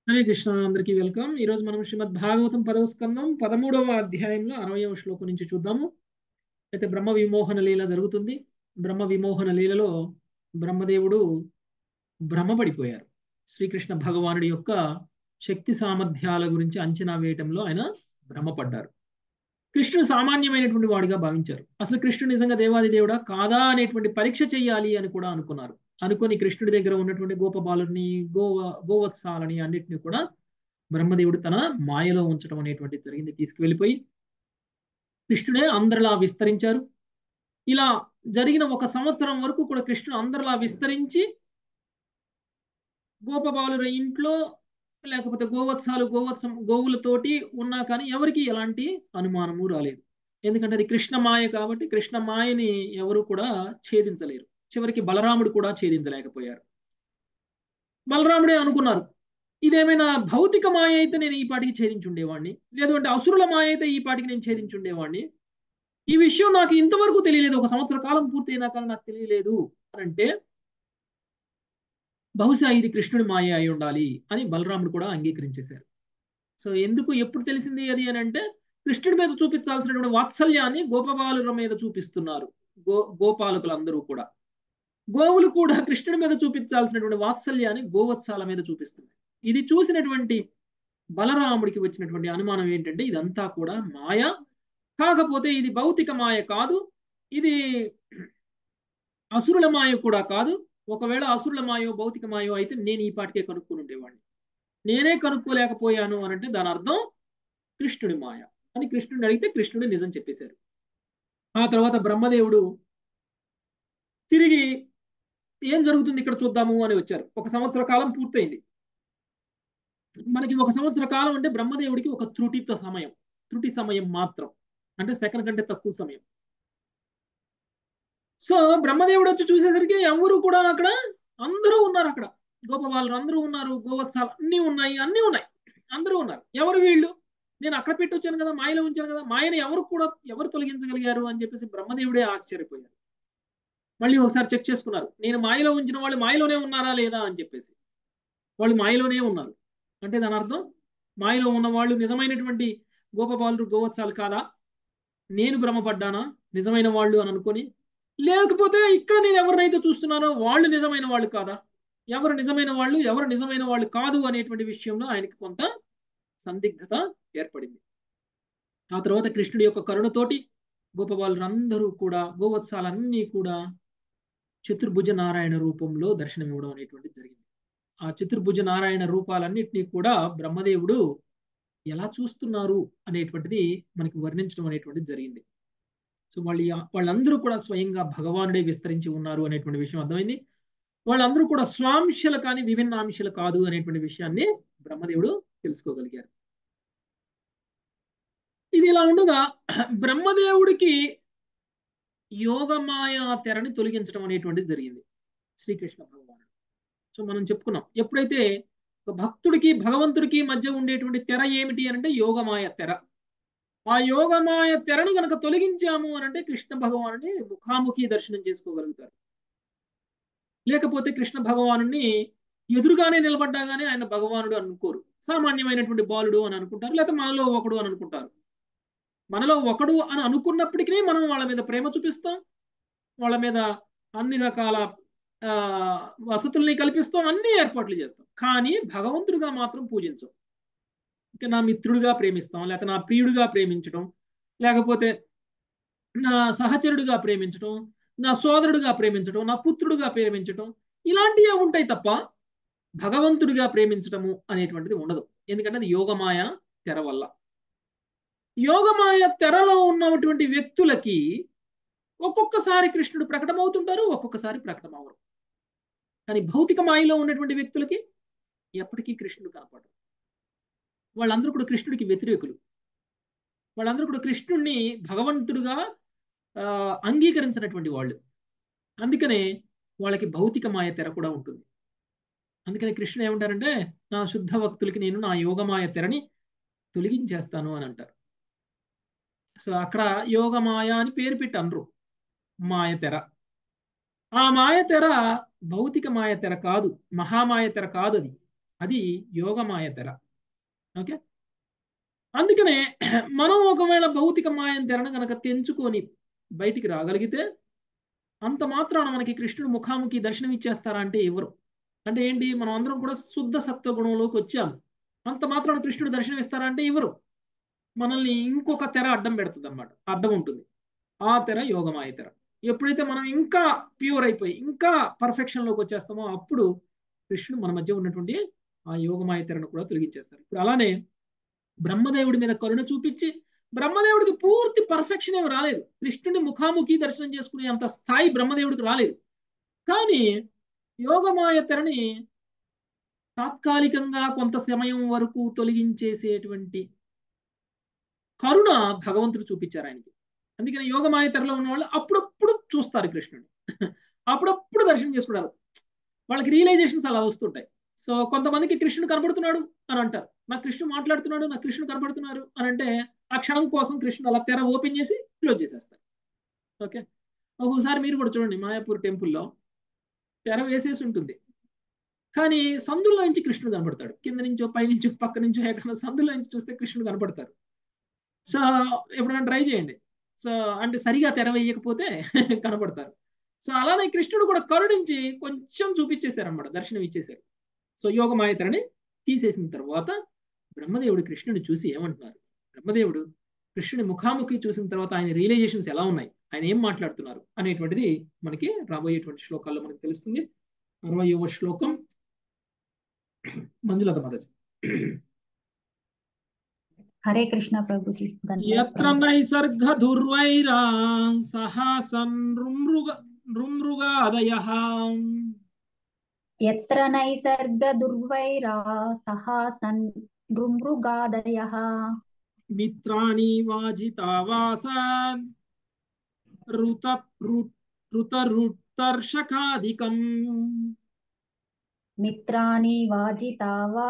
హరే కృష్ణ అందరికీ వెల్కమ్ ఈ రోజు మనం శ్రీమద్ భాగవతం పదవ స్కందం పదమూడవ అధ్యాయంలో అరవయవ శ్లోకం నుంచి చూద్దాము అయితే బ్రహ్మ విమోహన లీల జరుగుతుంది బ్రహ్మ విమోహన లీలలో బ్రహ్మదేవుడు భ్రమపడిపోయారు శ్రీకృష్ణ భగవానుడి యొక్క శక్తి సామర్థ్యాల గురించి అంచనా వేయటంలో ఆయన భ్రమపడ్డారు కృష్ణుడు సామాన్యమైనటువంటి వాడిగా భావించారు అసలు కృష్ణుడు నిజంగా దేవాది దేవుడా కాదా అనేటువంటి పరీక్ష చెయ్యాలి అని కూడా అనుకున్నారు అనుకొని కృష్ణుడి దగ్గర ఉన్నటువంటి గోపబాలుని గోవ గోవత్సాలని అన్నిటిని కూడా బ్రహ్మదేవుడు తన మాయలో ఉంచడం అనేటువంటి జరిగింది తీసుకువెళ్ళిపోయి కృష్ణుడే అందరిలా విస్తరించారు ఇలా జరిగిన ఒక సంవత్సరం వరకు కూడా కృష్ణుడు అందరిలా విస్తరించి గోపబాలుల ఇంట్లో లేకపోతే గోవత్సాలు గోవత్సం గోవులతోటి ఉన్నా కానీ ఎవరికి ఎలాంటి అనుమానము రాలేదు ఎందుకంటే అది కృష్ణ మాయ కాబట్టి కృష్ణ మాయని ఎవరు కూడా ఛేదించలేరు చివరికి బలరాముడు కూడా ఛేదించలేకపోయారు బలరాముడే అనుకున్నారు ఇదేమైనా భౌతిక మాయ అయితే నేను ఈ పాటికి ఛేదించుండేవాడిని లేదంటే అసురుల మాయ అయితే ఈ పాటికి నేను ఛేదించుండేవాడిని ఈ విషయం నాకు ఇంతవరకు తెలియలేదు ఒక సంవత్సర కాలం పూర్తయినా కానీ నాకు తెలియలేదు అని అంటే బహుశా ఇది కృష్ణుడి మాయ అయి ఉండాలి అని బలరాముడు కూడా అంగీకరించేశారు సో ఎందుకు ఎప్పుడు తెలిసింది అది అని అంటే కృష్ణుడి మీద చూపించాల్సినటువంటి వాత్సల్యాన్ని గోపబాలుల మీద చూపిస్తున్నారు గో గోపాలకులందరూ కూడా గోవులు కూడా కృష్ణుడి మీద చూపించాల్సినటువంటి వాత్సల్యాన్ని గోవత్సాల మీద చూపిస్తున్నాయి ఇది చూసినటువంటి బలరాముడికి వచ్చినటువంటి అనుమానం ఏంటంటే ఇదంతా కూడా మాయ కాకపోతే ఇది భౌతిక మాయ కాదు ఇది అసురుల మాయ కూడా కాదు ఒకవేళ అసురుల మాయో భౌతిక మాయో అయితే నేను ఈ పాటికే కనుక్కొని ఉండేవాడిని నేనే కనుక్కోలేకపోయాను అని అంటే దాని అర్థం కృష్ణుడి మాయ అని కృష్ణుడిని అడిగితే కృష్ణుడు నిజం చెప్పేశారు ఆ తర్వాత బ్రహ్మదేవుడు తిరిగి ఏం జరుగుతుంది ఇక్కడ చూద్దాము అని వచ్చారు ఒక సంవత్సర కాలం పూర్తయింది మనకి ఒక సంవత్సర కాలం అంటే బ్రహ్మదేవుడికి ఒక త్రుటితో సమయం త్రుటి సమయం మాత్రం అంటే సెకండ్ కంటే తక్కువ సమయం సో బ్రహ్మదేవుడు వచ్చి చూసేసరికి ఎవరు కూడా అక్కడ అందరూ ఉన్నారు అక్కడ గోపబాలు అందరూ ఉన్నారు గోవత్సాలు అన్నీ ఉన్నాయి అన్నీ ఉన్నాయి అందరూ ఉన్నారు ఎవరు వీళ్ళు నేను అక్కడ పెట్టి వచ్చాను కదా మాయలో ఉంచాను కదా మాయని ఎవరు కూడా ఎవరు తొలగించగలిగారు అని చెప్పేసి బ్రహ్మదేవుడే ఆశ్చర్యపోయారు మళ్ళీ ఒకసారి చెక్ చేసుకున్నారు నేను మాయలో ఉంచిన వాళ్ళు మాయలోనే ఉన్నారా లేదా అని చెప్పేసి వాళ్ళు మాయలోనే ఉన్నారు అంటే దాని అర్థం మాయలో ఉన్న వాళ్ళు నిజమైనటువంటి గోపబాలు గోవత్సాలు కాదా నేను భ్రమపడ్డానా నిజమైన వాళ్ళు అని అనుకొని లేకపోతే ఇక్కడ నేను ఎవరినైతే చూస్తున్నానో వాళ్ళు నిజమైన వాళ్ళు కాదా ఎవరు నిజమైన వాళ్ళు ఎవరు నిజమైన వాళ్ళు కాదు అనేటువంటి విషయంలో ఆయనకి కొంత సందిగ్ధత ఏర్పడింది ఆ తర్వాత కృష్ణుడి యొక్క కరుణతోటి గోపబాలురందరూ కూడా గోవత్సాలన్నీ కూడా చతుర్భుజ నారాయణ రూపంలో దర్శనం ఇవ్వడం అనేటువంటిది జరిగింది ఆ చతుర్భుజ నారాయణ రూపాలన్నింటినీ కూడా బ్రహ్మదేవుడు ఎలా చూస్తున్నారు అనేటువంటిది మనకి వర్ణించడం అనేటువంటిది జరిగింది సో వాళ్ళు వాళ్ళందరూ కూడా స్వయంగా భగవానుడే విస్తరించి ఉన్నారు అనేటువంటి విషయం అర్థమైంది వాళ్ళందరూ కూడా స్వాంశలు కానీ విభిన్న అంశాలు కాదు అనేటువంటి విషయాన్ని బ్రహ్మదేవుడు తెలుసుకోగలిగారు ఇది ఇలా ఉండగా బ్రహ్మదేవుడికి యోగమాయ తెరని తొలగించడం అనేటువంటిది జరిగింది శ్రీకృష్ణ భగవానుడు సో మనం చెప్పుకున్నాం ఎప్పుడైతే ఒక భక్తుడికి భగవంతుడికి మధ్య ఉండేటువంటి తెర ఏమిటి అంటే యోగమాయ తెర ఆ యోగమాయ తెరని కనుక తొలగించాము అని అంటే కృష్ణ భగవానుని ముఖాముఖి దర్శనం చేసుకోగలుగుతారు లేకపోతే కృష్ణ భగవాను ఎదురుగానే నిలబడ్డాగానే ఆయన భగవానుడు అనుకోరు సామాన్యమైనటువంటి బాలుడు అని అనుకుంటారు లేకపోతే మనలో ఒకడు అని అనుకుంటారు మనలో ఒకడు అని అనుకున్నప్పటికీ మనం వాళ్ళ మీద ప్రేమ చూపిస్తాం వాళ్ళ మీద అన్ని రకాల వసతుల్ని కల్పిస్తాం అన్ని ఏర్పాట్లు చేస్తాం కానీ భగవంతుడిగా మాత్రం పూజించం ఇంకా నా మిత్రుడిగా ప్రేమిస్తాం లేకపోతే నా ప్రియుడిగా ప్రేమించడం లేకపోతే నా సహచరుడిగా ప్రేమించడం నా సోదరుడిగా ప్రేమించడం నా పుత్రుడిగా ప్రేమించడం ఇలాంటివే ఉంటాయి తప్ప భగవంతుడిగా ప్రేమించడము అనేటువంటిది ఉండదు ఎందుకంటే అది యోగమాయ తెర వల్ల యోగమాయ తెరలో ఉన్నటువంటి వ్యక్తులకి ఒక్కొక్కసారి కృష్ణుడు ప్రకటమవుతుంటారు ఒక్కొక్కసారి ప్రకటమవరు కానీ భౌతిక మాయలో ఉన్నటువంటి వ్యక్తులకి ఎప్పటికీ కృష్ణుడు కనపడరు వాళ్ళందరూ కూడా కృష్ణుడికి వ్యతిరేకులు వాళ్ళందరూ కూడా కృష్ణుడిని భగవంతుడుగా అంగీకరించినటువంటి వాళ్ళు అందుకనే వాళ్ళకి భౌతిక మాయ తెర కూడా ఉంటుంది అందుకని కృష్ణుడు ఏమంటారంటే నా శుద్ధ భక్తులకి నేను నా యోగమాయ తెరని తొలగించేస్తాను అని అంటారు సో అక్కడ యోగమాయ అని పేరు పెట్టి అనరు మాయ తెర ఆ మాయ తెర భౌతిక మాయ తెర కాదు మహామాయ తెర కాదు అది అది యోగమాయ తెర ఓకే అందుకనే మనం ఒకవేళ భౌతిక మాయం తెరను కనుక తెంచుకొని బయటికి రాగలిగితే అంత మాత్రాన మనకి కృష్ణుడు ముఖాముఖి దర్శనం ఇచ్చేస్తారా అంటే ఎవరు అంటే ఏంటి మనం అందరం కూడా శుద్ధ సత్వ గుణంలోకి వచ్చాము అంత మాత్రాన కృష్ణుడు దర్శనం ఇస్తారా అంటే ఎవరు మనల్ని ఇంకొక తెర అడ్డం పెడుతుంది అనమాట అడ్డం ఉంటుంది ఆ తెర యోగమాయ తెర ఎప్పుడైతే మనం ఇంకా ప్యూర్ అయిపోయి ఇంకా పర్ఫెక్షన్ లోకి వచ్చేస్తామో అప్పుడు కృష్ణుడు మన మధ్య ఉన్నటువంటి ఆ యోగమాయ తెరను కూడా తొలగించేస్తారు ఇప్పుడు అలానే బ్రహ్మదేవుడి మీద కరుణ చూపించి బ్రహ్మదేవుడికి పూర్తి పర్ఫెక్షన్ ఏమి రాలేదు కృష్ణుని ముఖాముఖి దర్శనం చేసుకునే అంత స్థాయి బ్రహ్మదేవుడికి రాలేదు కానీ యోగమాయ తెరని తాత్కాలికంగా కొంత సమయం వరకు తొలగించేసేటువంటి కరుణ భగవంతుడు చూపించారు ఆయనకి అందుకని యోగమాయ తెరలో ఉన్న వాళ్ళు అప్పుడప్పుడు చూస్తారు కృష్ణుడు అప్పుడప్పుడు దర్శనం చేసుకుంటారు వాళ్ళకి రియలైజేషన్స్ అలా వస్తుంటాయి సో కొంతమందికి కృష్ణుడు కనబడుతున్నాడు అని అంటారు నా కృష్ణుడు మాట్లాడుతున్నాడు నా కృష్ణుడు కనబడుతున్నారు అని అంటే ఆ క్షణం కోసం కృష్ణుడు అలా తెర ఓపెన్ చేసి క్లోజ్ చేసేస్తారు ఓకే ఒక్కొక్కసారి మీరు కూడా చూడండి మాయాపూర్ టెంపుల్లో తెర వేసేసి ఉంటుంది కానీ సందుల్లో నుంచి కృష్ణుడు కనబడతాడు కింద నుంచో పై నుంచో పక్క నుంచో ఎక్కడైనా సందులో నుంచి చూస్తే కృష్ణుడు కనబడతారు సో ఎప్పుడైనా ట్రై చేయండి సో అంటే సరిగా తెర వేయకపోతే కనబడతారు సో అలానే కృష్ణుడు కూడా కరుణించి కొంచెం చూపించేశారన్నమాట దర్శనం ఇచ్చేశారు సో యోగమాయ తెరని తీసేసిన తర్వాత బ్రహ్మదేవుడు కృష్ణుని చూసి ఏమంటున్నారు బ్రహ్మదేవుడు కృష్ణుని ముఖాముఖి చూసిన తర్వాత ఆయన రియలైజేషన్స్ ఎలా ఉన్నాయి ఆయన ఏం మాట్లాడుతున్నారు అనేటువంటిది మనకి రాబోయేటువంటి శ్లోకాల్లో మనకి తెలుస్తుంది అరవయవ శ్లోకం మంజులత మదజ్ హరే కృష్ణ ప్రభుజీ ఎత్ర నైసర్గ దుర్వైరా సహాసన్ రుమృగ నృమృగాదయ ఎత్ర నైసర్గ దుర్వైరా సహాసన్ నృమృగాదయ మిత్రాణి వాజితావాసాన్ రుత రుతరుత్తర్షకాదికం మిత్రాణి వాజితావా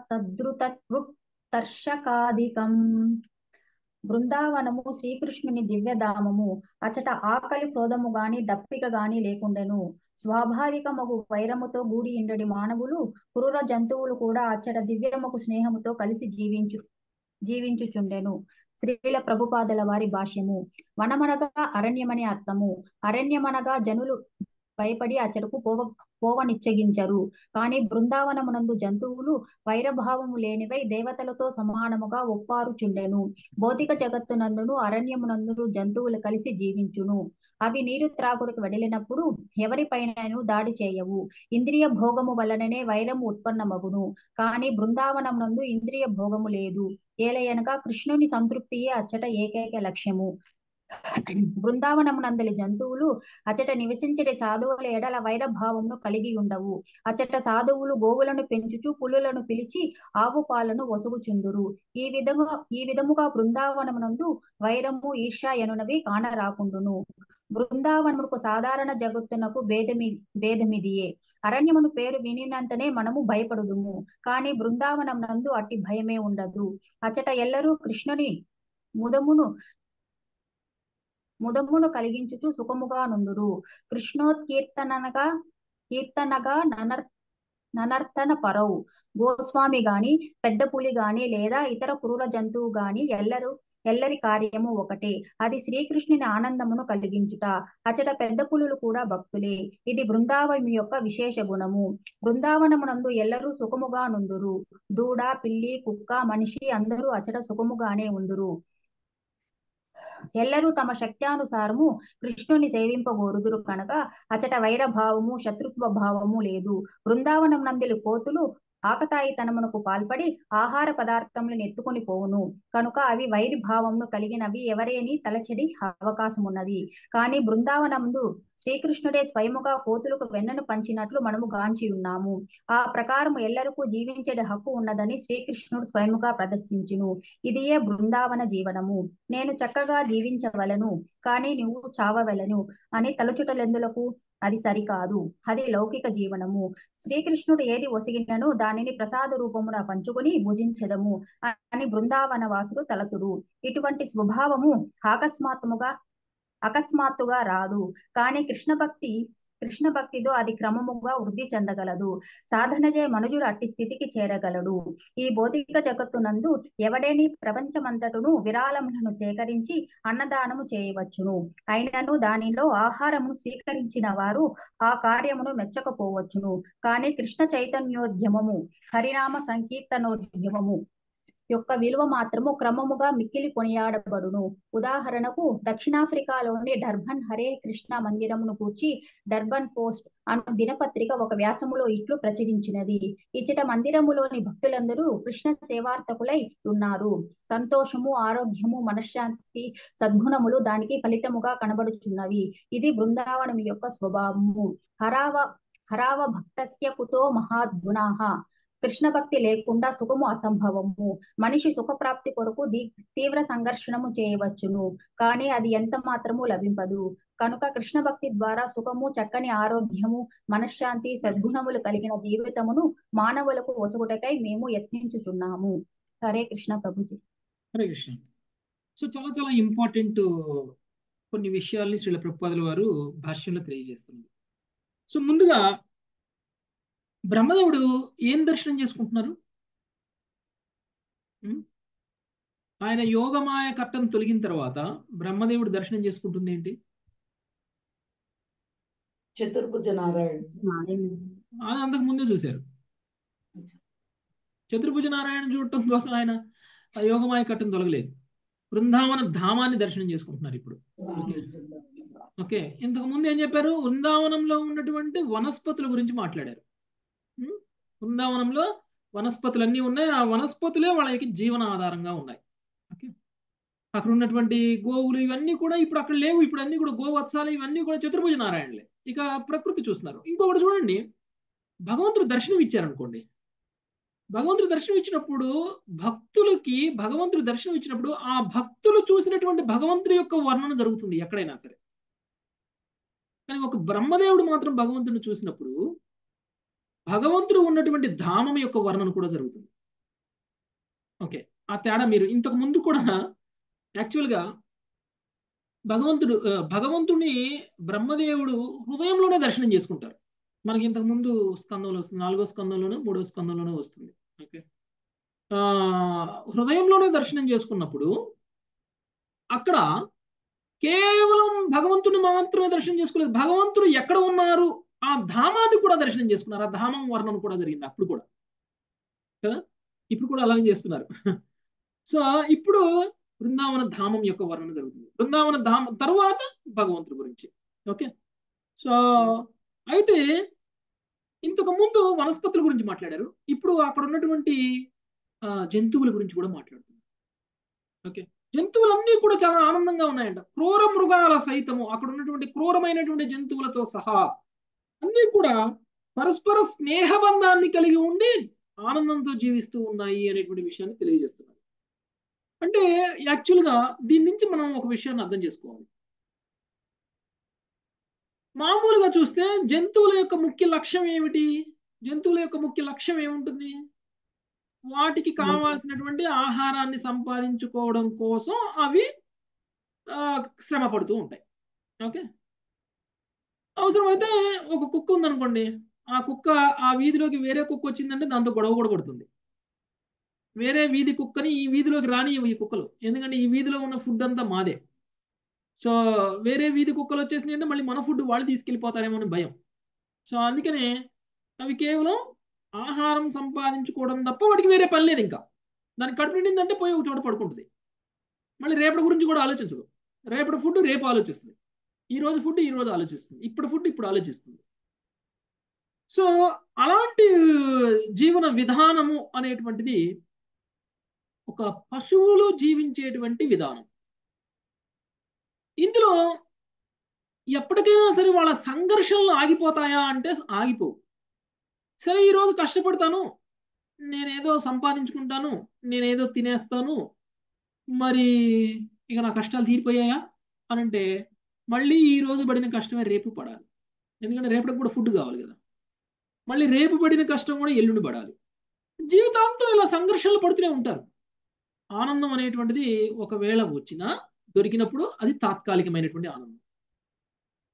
సదృతర్షకాదికం బృందావనము శ్రీకృష్ణుని దివ్యధామము అచట ఆకలి క్రోధము గాని దప్పిక గాని లేకుండెను స్వాభావికమగు వైరముతో గూడి ఇండడి మానవులు క్రూర జంతువులు కూడా అచ్చట దివ్యముకు స్నేహముతో కలిసి జీవించు జీవించుచుండెను శ్రీల ప్రభుపాదల వారి భాష్యము వనమనగా అరణ్యమని అర్థము అరణ్యమనగా జనులు భయపడి అచ్చటకు పోవ పోవనిచ్చగించరు కానీ బృందావనమునందు జంతువులు వైరభావము లేనివై దేవతలతో సమానముగా ఒప్పారుచుండెను భౌతిక జగత్తునందును అరణ్యమునందును జంతువులు కలిసి జీవించును అవి నీరు త్రాగుడికి వెడలినప్పుడు ఎవరిపైనను దాడి చేయవు ఇంద్రియ భోగము వలననే వైరము ఉత్పన్నమగును కానీ బృందావనమునందు ఇంద్రియ భోగము లేదు ఏలయనగా కృష్ణుని సంతృప్తియే అచ్చట ఏకైక లక్ష్యము బృందావనమునందలి జంతువులు అచ్చట నివసించే సాధువుల ఎడల వైరభావమును కలిగి ఉండవు అచ్చట సాధువులు గోవులను పెంచుచు పులులను పిలిచి ఆవు పాలను వసుగుచుందురు ఈ విధంగా ఈ విధముగా బృందావనమునందు వైరము ఈర్ష ఎనునవి కానరాకుండును బృందావనముకు సాధారణ జగత్తునకు భేదమి భేదమిదియే అరణ్యమును పేరు వినినంతనే మనము భయపడుదుము కానీ బృందావనం నందు అట్టి భయమే ఉండదు అచ్చట ఎల్లరూ కృష్ణుని ముదమును ముదమును కలిగించుచు సుఖముగా నుందురు కృష్ణోత్కీర్తనగా కీర్తనగా ననర్ ననర్తన పరవు గోస్వామి గాని పెద్ద పులి గాని లేదా ఇతర క్రూర జంతువు గాని ఎల్లరు ఎల్లరి కార్యము ఒకటే అది శ్రీకృష్ణుని ఆనందమును కలిగించుట అచట పెద్ద పులులు కూడా భక్తులే ఇది బృందావనం యొక్క విశేష గుణము బృందావనమునందు ఎల్లరూ సుఖముగా నుందురు దూడ పిల్లి కుక్క మనిషి అందరూ అచట సుఖముగానే ఉందురు ఎల్లరూ తమ శక్త్యానుసారము కృష్ణుని సేవింపగోరుదురు కనుక అచట వైరభావము శత్రుత్వ భావము లేదు బృందావనం నందిలి కోతులు ఆకతాయితనమునకు పాల్పడి ఆహార పదార్థములను ఎత్తుకొని పోవును కనుక అవి వైరి భావమును కలిగినవి ఎవరేని తలచెడి అవకాశం ఉన్నది కానీ బృందావనముందు శ్రీకృష్ణుడే స్వయముగా కోతులకు వెన్నను పంచినట్లు మనము గాంచి ఉన్నాము ఆ ప్రకారము ఎల్లరకు జీవించే హక్కు ఉన్నదని శ్రీకృష్ణుడు స్వయముగా ప్రదర్శించును ఇదియే బృందావన జీవనము నేను చక్కగా జీవించవలను కానీ నువ్వు చావవలను అని తలుచుటలెందులకు అది సరికాదు అది లౌకిక జీవనము శ్రీకృష్ణుడు ఏది ఒసిగినను దానిని ప్రసాద రూపమున పంచుకుని భుజించదము అని బృందావన వాసుడు తలతుడు ఇటువంటి స్వభావము అకస్మాత్తుగా అకస్మాత్తుగా రాదు కానీ కృష్ణ భక్తి కృష్ణ భక్తితో అది క్రమముగా వృద్ధి చెందగలదు సాధనచే మనుజుడు అట్టి స్థితికి చేరగలడు ఈ భౌతిక జగత్తునందు ఎవడేని ప్రపంచమంతటును విరాళములను సేకరించి అన్నదానము చేయవచ్చును అయినను దానిలో ఆహారమును స్వీకరించిన వారు ఆ కార్యమును మెచ్చకపోవచ్చును కానీ కృష్ణ చైతన్యోద్యమము హరినామ సంకీర్తనోద్యమము యొక్క విలువ మాత్రము క్రమముగా మిక్కిలి కొనియాడబడును ఉదాహరణకు దక్షిణాఫ్రికాలోని డర్బన్ హరే కృష్ణ మందిరమును కూర్చి డర్బన్ పోస్ట్ అను దినపత్రిక ఒక వ్యాసములో ఇట్లు ప్రచురించినది ఇచ్చట మందిరములోని భక్తులందరూ కృష్ణ సేవార్థకులై ఉన్నారు సంతోషము ఆరోగ్యము మనశ్శాంతి సద్గుణములు దానికి ఫలితముగా కనబడుచున్నవి ఇది బృందావనం యొక్క స్వభావము హరావ హరావ భక్తస్య కుతో మహాద్గుణాహ కృష్ణ భక్తి లేకుండా సుఖము అసంభవము మనిషి సుఖప్రాప్తి కొరకు తీవ్ర సంఘర్షణము చేయవచ్చును కానీ అది ఎంత మాత్రము లభింపదు కనుక కృష్ణ భక్తి ద్వారా సుఖము చక్కని ఆరోగ్యము మనశ్శాంతి సద్గుణములు కలిగిన జీవితమును మానవులకు ఒసగుటకై మేము యత్నించుచున్నాము హరే కృష్ణ ప్రభుజీ హరే కృష్ణ సో చాలా చాలా ఇంపార్టెంట్ కొన్ని విషయాల్ని శ్రీల ప్రభుపాదుల వారు భాష్యంలో తెలియజేస్తున్నారు సో ముందుగా బ్రహ్మదేవుడు ఏం దర్శనం చేసుకుంటున్నారు ఆయన యోగమాయ కట్టను తొలగిన తర్వాత బ్రహ్మదేవుడు దర్శనం చేసుకుంటుంది ఏంటి చతుర్భుజ నారాయణ అది అంతకు ముందే చూశారు చతుర్భుజ నారాయణ చూడటం కోసం ఆయన ఆ యోగమాయ కట్టను తొలగలేదు బృందావన ధామాన్ని దర్శనం చేసుకుంటున్నారు ఇప్పుడు ఓకే ఇంతకు ముందు ఏం చెప్పారు బృందావనంలో ఉన్నటువంటి వనస్పతుల గురించి మాట్లాడారు బృందావనంలో వనస్పతులన్నీ ఉన్నాయి ఆ వనస్పతులే వాళ్ళకి జీవన ఆధారంగా ఉన్నాయి ఓకే అక్కడ ఉన్నటువంటి గోవులు ఇవన్నీ కూడా ఇప్పుడు అక్కడ లేవు ఇప్పుడు అన్ని కూడా గోవత్సాలు ఇవన్నీ కూడా చతుర్భుజ నారాయణలే ఇక ప్రకృతి చూస్తున్నారు ఇంకొకటి చూడండి భగవంతుడు దర్శనం ఇచ్చారనుకోండి భగవంతుడు దర్శనం ఇచ్చినప్పుడు భక్తులకి భగవంతుడు దర్శనం ఇచ్చినప్పుడు ఆ భక్తులు చూసినటువంటి భగవంతుడి యొక్క వర్ణన జరుగుతుంది ఎక్కడైనా సరే కానీ ఒక బ్రహ్మదేవుడు మాత్రం భగవంతుడిని చూసినప్పుడు భగవంతుడు ఉన్నటువంటి ధామం యొక్క వర్ణన కూడా జరుగుతుంది ఓకే ఆ తేడా మీరు ఇంతకు ముందు కూడా యాక్చువల్గా భగవంతుడు భగవంతుడిని బ్రహ్మదేవుడు హృదయంలోనే దర్శనం చేసుకుంటారు మనకి ఇంతకు ముందు స్కందంలో వస్తుంది నాలుగో స్కందంలోనూ మూడో స్కందంలోనూ వస్తుంది ఓకే హృదయంలోనే దర్శనం చేసుకున్నప్పుడు అక్కడ కేవలం భగవంతుని మాత్రమే దర్శనం చేసుకోలేదు భగవంతుడు ఎక్కడ ఉన్నారు ఆ ధామాన్ని కూడా దర్శనం చేసుకున్నారు ఆ ధామం వర్ణన కూడా జరిగింది అప్పుడు కూడా కదా ఇప్పుడు కూడా అలానే చేస్తున్నారు సో ఇప్పుడు బృందావన ధామం యొక్క వర్ణన జరుగుతుంది బృందావన ధామం తర్వాత భగవంతుడి గురించి ఓకే సో అయితే ఇంతకు ముందు వనస్పతుల గురించి మాట్లాడారు ఇప్పుడు అక్కడ ఉన్నటువంటి జంతువుల గురించి కూడా మాట్లాడుతున్నారు ఓకే జంతువులన్నీ కూడా చాలా ఆనందంగా ఉన్నాయంట క్రూర మృగాల సైతము అక్కడ ఉన్నటువంటి క్రూరమైనటువంటి జంతువులతో సహా అన్నీ కూడా పరస్పర స్నేహబంధాన్ని కలిగి ఉండి ఆనందంతో జీవిస్తూ ఉన్నాయి అనేటువంటి విషయాన్ని తెలియజేస్తున్నారు అంటే యాక్చువల్గా దీని నుంచి మనం ఒక విషయాన్ని అర్థం చేసుకోవాలి మామూలుగా చూస్తే జంతువుల యొక్క ముఖ్య లక్ష్యం ఏమిటి జంతువుల యొక్క ముఖ్య లక్ష్యం ఏముంటుంది వాటికి కావాల్సినటువంటి ఆహారాన్ని సంపాదించుకోవడం కోసం అవి శ్రమ పడుతూ ఉంటాయి ఓకే అవసరమైతే ఒక కుక్క ఉందనుకోండి ఆ కుక్క ఆ వీధిలోకి వేరే కుక్క వచ్చిందంటే దాంతో గొడవ కూడా పడుతుంది వేరే వీధి కుక్కని ఈ వీధిలోకి రానియవు ఈ కుక్కలు ఎందుకంటే ఈ వీధిలో ఉన్న ఫుడ్ అంతా మాదే సో వేరే వీధి కుక్కలు వచ్చేసినాయి అంటే మళ్ళీ మన ఫుడ్ వాళ్ళు తీసుకెళ్ళిపోతారేమో అని భయం సో అందుకనే అవి కేవలం ఆహారం సంపాదించుకోవడం తప్ప వాటికి వేరే పని లేదు ఇంకా దానికి కడుపు నిండిందంటే పోయి ఒక చోట పడుకుంటుంది మళ్ళీ రేపటి గురించి కూడా ఆలోచించదు రేపటి ఫుడ్ రేపు ఆలోచిస్తుంది ఈ రోజు ఫుడ్ ఈ రోజు ఆలోచిస్తుంది ఇప్పుడు ఫుడ్ ఇప్పుడు ఆలోచిస్తుంది సో అలాంటి జీవన విధానము అనేటువంటిది ఒక పశువులు జీవించేటువంటి విధానం ఇందులో ఎప్పటికైనా సరే వాళ్ళ సంఘర్షణలు ఆగిపోతాయా అంటే ఆగిపోవు సరే ఈరోజు కష్టపడతాను నేనేదో సంపాదించుకుంటాను నేనేదో తినేస్తాను మరి ఇక నా కష్టాలు తీరిపోయాయా అని అంటే మళ్ళీ ఈ రోజు పడిన కష్టమే రేపు పడాలి ఎందుకంటే రేపటికి కూడా ఫుడ్ కావాలి కదా మళ్ళీ రేపు పడిన కష్టం కూడా ఎల్లుండి పడాలి జీవితాంతం ఇలా సంఘర్షణలు పడుతూనే ఉంటారు ఆనందం అనేటువంటిది ఒకవేళ వచ్చినా దొరికినప్పుడు అది తాత్కాలికమైనటువంటి ఆనందం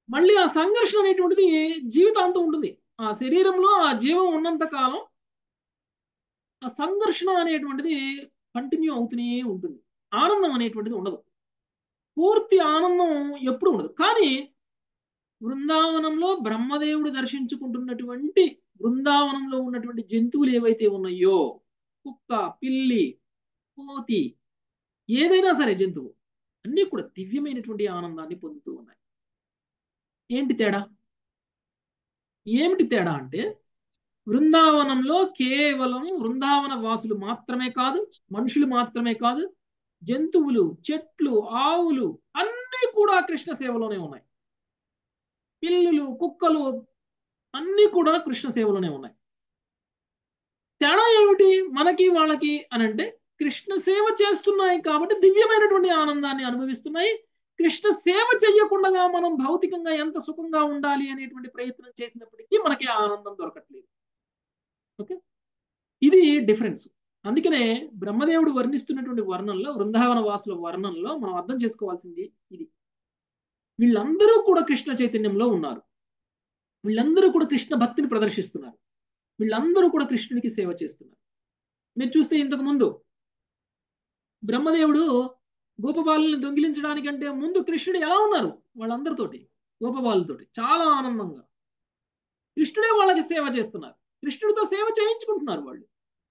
మళ్ళీ ఆ సంఘర్షణ అనేటువంటిది జీవితాంతం ఉంటుంది ఆ శరీరంలో ఆ జీవం ఉన్నంత కాలం ఆ సంఘర్షణ అనేటువంటిది కంటిన్యూ అవుతూనే ఉంటుంది ఆనందం అనేటువంటిది ఉండదు పూర్తి ఆనందం ఎప్పుడు ఉండదు కానీ బృందావనంలో బ్రహ్మదేవుడు దర్శించుకుంటున్నటువంటి బృందావనంలో ఉన్నటువంటి జంతువులు ఏవైతే ఉన్నాయో కుక్క పిల్లి కోతి ఏదైనా సరే జంతువు అన్నీ కూడా దివ్యమైనటువంటి ఆనందాన్ని పొందుతూ ఉన్నాయి ఏంటి తేడా ఏమిటి తేడా అంటే బృందావనంలో కేవలం బృందావన వాసులు మాత్రమే కాదు మనుషులు మాత్రమే కాదు జంతువులు చెట్లు ఆవులు అన్నీ కూడా కృష్ణ సేవలోనే ఉన్నాయి పిల్లులు కుక్కలు అన్నీ కూడా కృష్ణ సేవలోనే ఉన్నాయి తేడా ఏమిటి మనకి వాళ్ళకి అని అంటే కృష్ణ సేవ చేస్తున్నాయి కాబట్టి దివ్యమైనటువంటి ఆనందాన్ని అనుభవిస్తున్నాయి కృష్ణ సేవ చెయ్యకుండా మనం భౌతికంగా ఎంత సుఖంగా ఉండాలి అనేటువంటి ప్రయత్నం చేసినప్పటికీ మనకి ఆనందం దొరకట్లేదు ఓకే ఇది డిఫరెన్స్ అందుకనే బ్రహ్మదేవుడు వర్ణిస్తున్నటువంటి వర్ణంలో వృందావన వాసుల వర్ణంలో మనం అర్థం చేసుకోవాల్సింది ఇది వీళ్ళందరూ కూడా కృష్ణ చైతన్యంలో ఉన్నారు వీళ్ళందరూ కూడా కృష్ణ భక్తిని ప్రదర్శిస్తున్నారు వీళ్ళందరూ కూడా కృష్ణునికి సేవ చేస్తున్నారు మీరు చూస్తే ఇంతకు ముందు బ్రహ్మదేవుడు గోపబాలుని దొంగిలించడానికంటే ముందు కృష్ణుడు ఎలా ఉన్నారు వాళ్ళందరితోటి గోపబాలుతోటి చాలా ఆనందంగా కృష్ణుడే వాళ్ళకి సేవ చేస్తున్నారు కృష్ణుడితో సేవ చేయించుకుంటున్నారు వాళ్ళు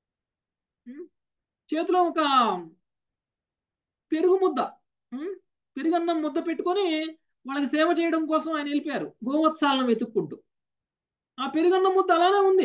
చేతిలో ఒక పెరుగు ముద్ద పెరుగన్నం ముద్ద పెట్టుకొని వాళ్ళకి సేవ చేయడం కోసం ఆయన వెళ్ళిపోయారు గోవత్సాలను వెతుక్కుంటూ ఆ పెరుగన్నం ముద్ద అలానే ఉంది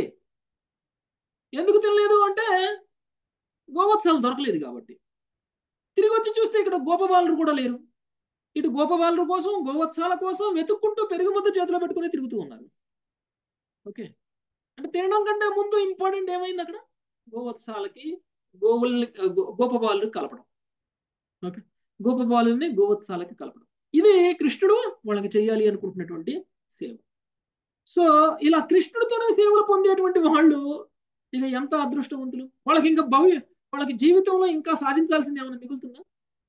ఎందుకు తినలేదు అంటే గోవత్సాలు దొరకలేదు కాబట్టి తిరిగి వచ్చి చూస్తే ఇక్కడ గోపబాలురు కూడా లేరు ఇటు గోపబాలురు కోసం గోవత్సాల కోసం వెతుక్కుంటూ పెరుగు ముద్ద చేతిలో పెట్టుకుని తిరుగుతూ ఉన్నారు ఓకే అంటే తినడం కంటే ముందు ఇంపార్టెంట్ ఏమైంది అక్కడ గోవత్సాలకి గోవుల్ని గోపబాలు కలపడం ఓకే గోపబాలుని గోవత్సాలకి కలపడం ఇది కృష్ణుడు వాళ్ళకి చేయాలి అనుకుంటున్నటువంటి సేవ సో ఇలా కృష్ణుడితోనే సేవలు పొందేటువంటి వాళ్ళు ఇక ఎంత అదృష్టవంతులు వాళ్ళకి ఇంకా భవ్య వాళ్ళకి జీవితంలో ఇంకా సాధించాల్సింది ఏమైనా మిగులుతుందా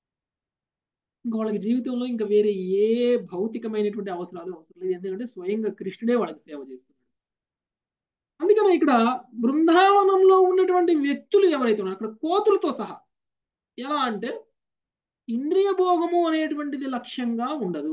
ఇంకా వాళ్ళకి జీవితంలో ఇంకా వేరే ఏ భౌతికమైనటువంటి అవసరాలు అవసరం లేదు ఎందుకంటే స్వయంగా కృష్ణుడే వాళ్ళకి సేవ చేస్తున్నాడు అందుకనే ఇక్కడ బృందావనంలో ఉన్నటువంటి వ్యక్తులు ఎవరైతే ఉన్నారో అక్కడ కోతులతో సహా ఎలా అంటే ఇంద్రియ భోగము అనేటువంటిది లక్ష్యంగా ఉండదు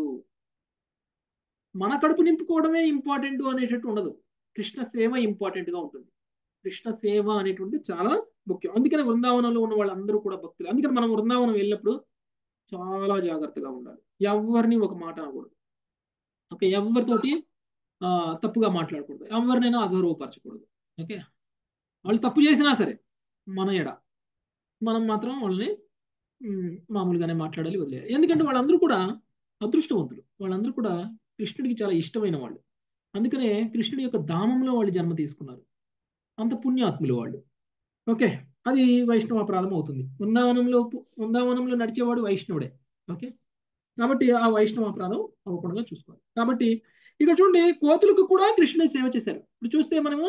మన కడుపు నింపుకోవడమే ఇంపార్టెంట్ అనేటట్టు ఉండదు కృష్ణ సేవ ఇంపార్టెంట్ గా ఉంటుంది కృష్ణ సేవ అనేటువంటిది చాలా ముఖ్యం అందుకని బృందావనంలో ఉన్న వాళ్ళందరూ కూడా భక్తులు అందుకని మనం బృందావనం వెళ్ళినప్పుడు చాలా జాగ్రత్తగా ఉండాలి ఎవరిని ఒక మాట అనకూడదు ఓకే ఎవరితోటి ఆ తప్పుగా మాట్లాడకూడదు ఎవరినైనా అగౌరవపరచకూడదు ఓకే వాళ్ళు తప్పు చేసినా సరే మన ఎడ మనం మాత్రం వాళ్ళని మామూలుగానే మాట్లాడాలి వదిలేయాలి ఎందుకంటే వాళ్ళందరూ కూడా అదృష్టవంతులు వాళ్ళందరూ కూడా కృష్ణుడికి చాలా ఇష్టమైన వాళ్ళు అందుకనే కృష్ణుడి యొక్క ధామంలో వాళ్ళు జన్మ తీసుకున్నారు అంత పుణ్యాత్ములు వాళ్ళు ఓకే అది వైష్ణవ అపరాధం అవుతుంది వృందావనంలో వృందావనంలో నడిచేవాడు వైష్ణవుడే ఓకే కాబట్టి ఆ వైష్ణవ అపరాధం అవ్వకుండా చూసుకోవాలి కాబట్టి ఇక్కడ చూడండి కోతులకు కూడా కృష్ణుడి సేవ చేశారు ఇప్పుడు చూస్తే మనము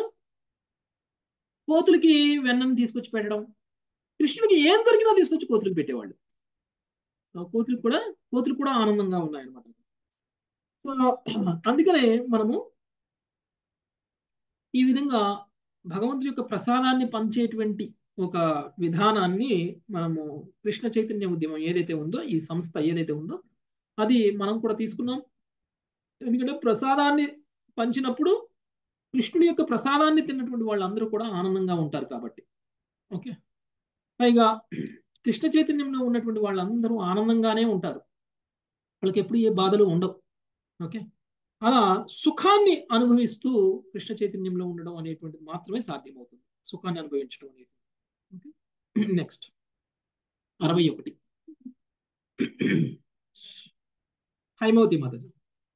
కోతులకి వెన్నను తీసుకొచ్చి పెట్టడం కృష్ణుడికి ఏం దొరికినా తీసుకొచ్చి కోతులకు పెట్టేవాళ్ళు కోతులకు కూడా కోతులు కూడా ఆనందంగా ఉన్నాయన్నమాట సో అందుకనే మనము ఈ విధంగా భగవంతుడి యొక్క ప్రసాదాన్ని పంచేటువంటి ఒక విధానాన్ని మనము కృష్ణ చైతన్య ఉద్యమం ఏదైతే ఉందో ఈ సంస్థ ఏదైతే ఉందో అది మనం కూడా తీసుకున్నాం ఎందుకంటే ప్రసాదాన్ని పంచినప్పుడు కృష్ణుడి యొక్క ప్రసాదాన్ని తిన్నటువంటి వాళ్ళందరూ కూడా ఆనందంగా ఉంటారు కాబట్టి ఓకే పైగా కృష్ణ చైతన్యంలో ఉన్నటువంటి వాళ్ళందరూ ఆనందంగానే ఉంటారు వాళ్ళకి ఎప్పుడు ఏ బాధలు ఉండవు ఓకే అలా సుఖాన్ని అనుభవిస్తూ కృష్ణ చైతన్యంలో ఉండడం అనేటువంటిది మాత్రమే సాధ్యమవుతుంది సుఖాన్ని అనుభవించడం అనేది నెక్స్ట్ అరవై ఒకటి హైమవతి మాతాజీ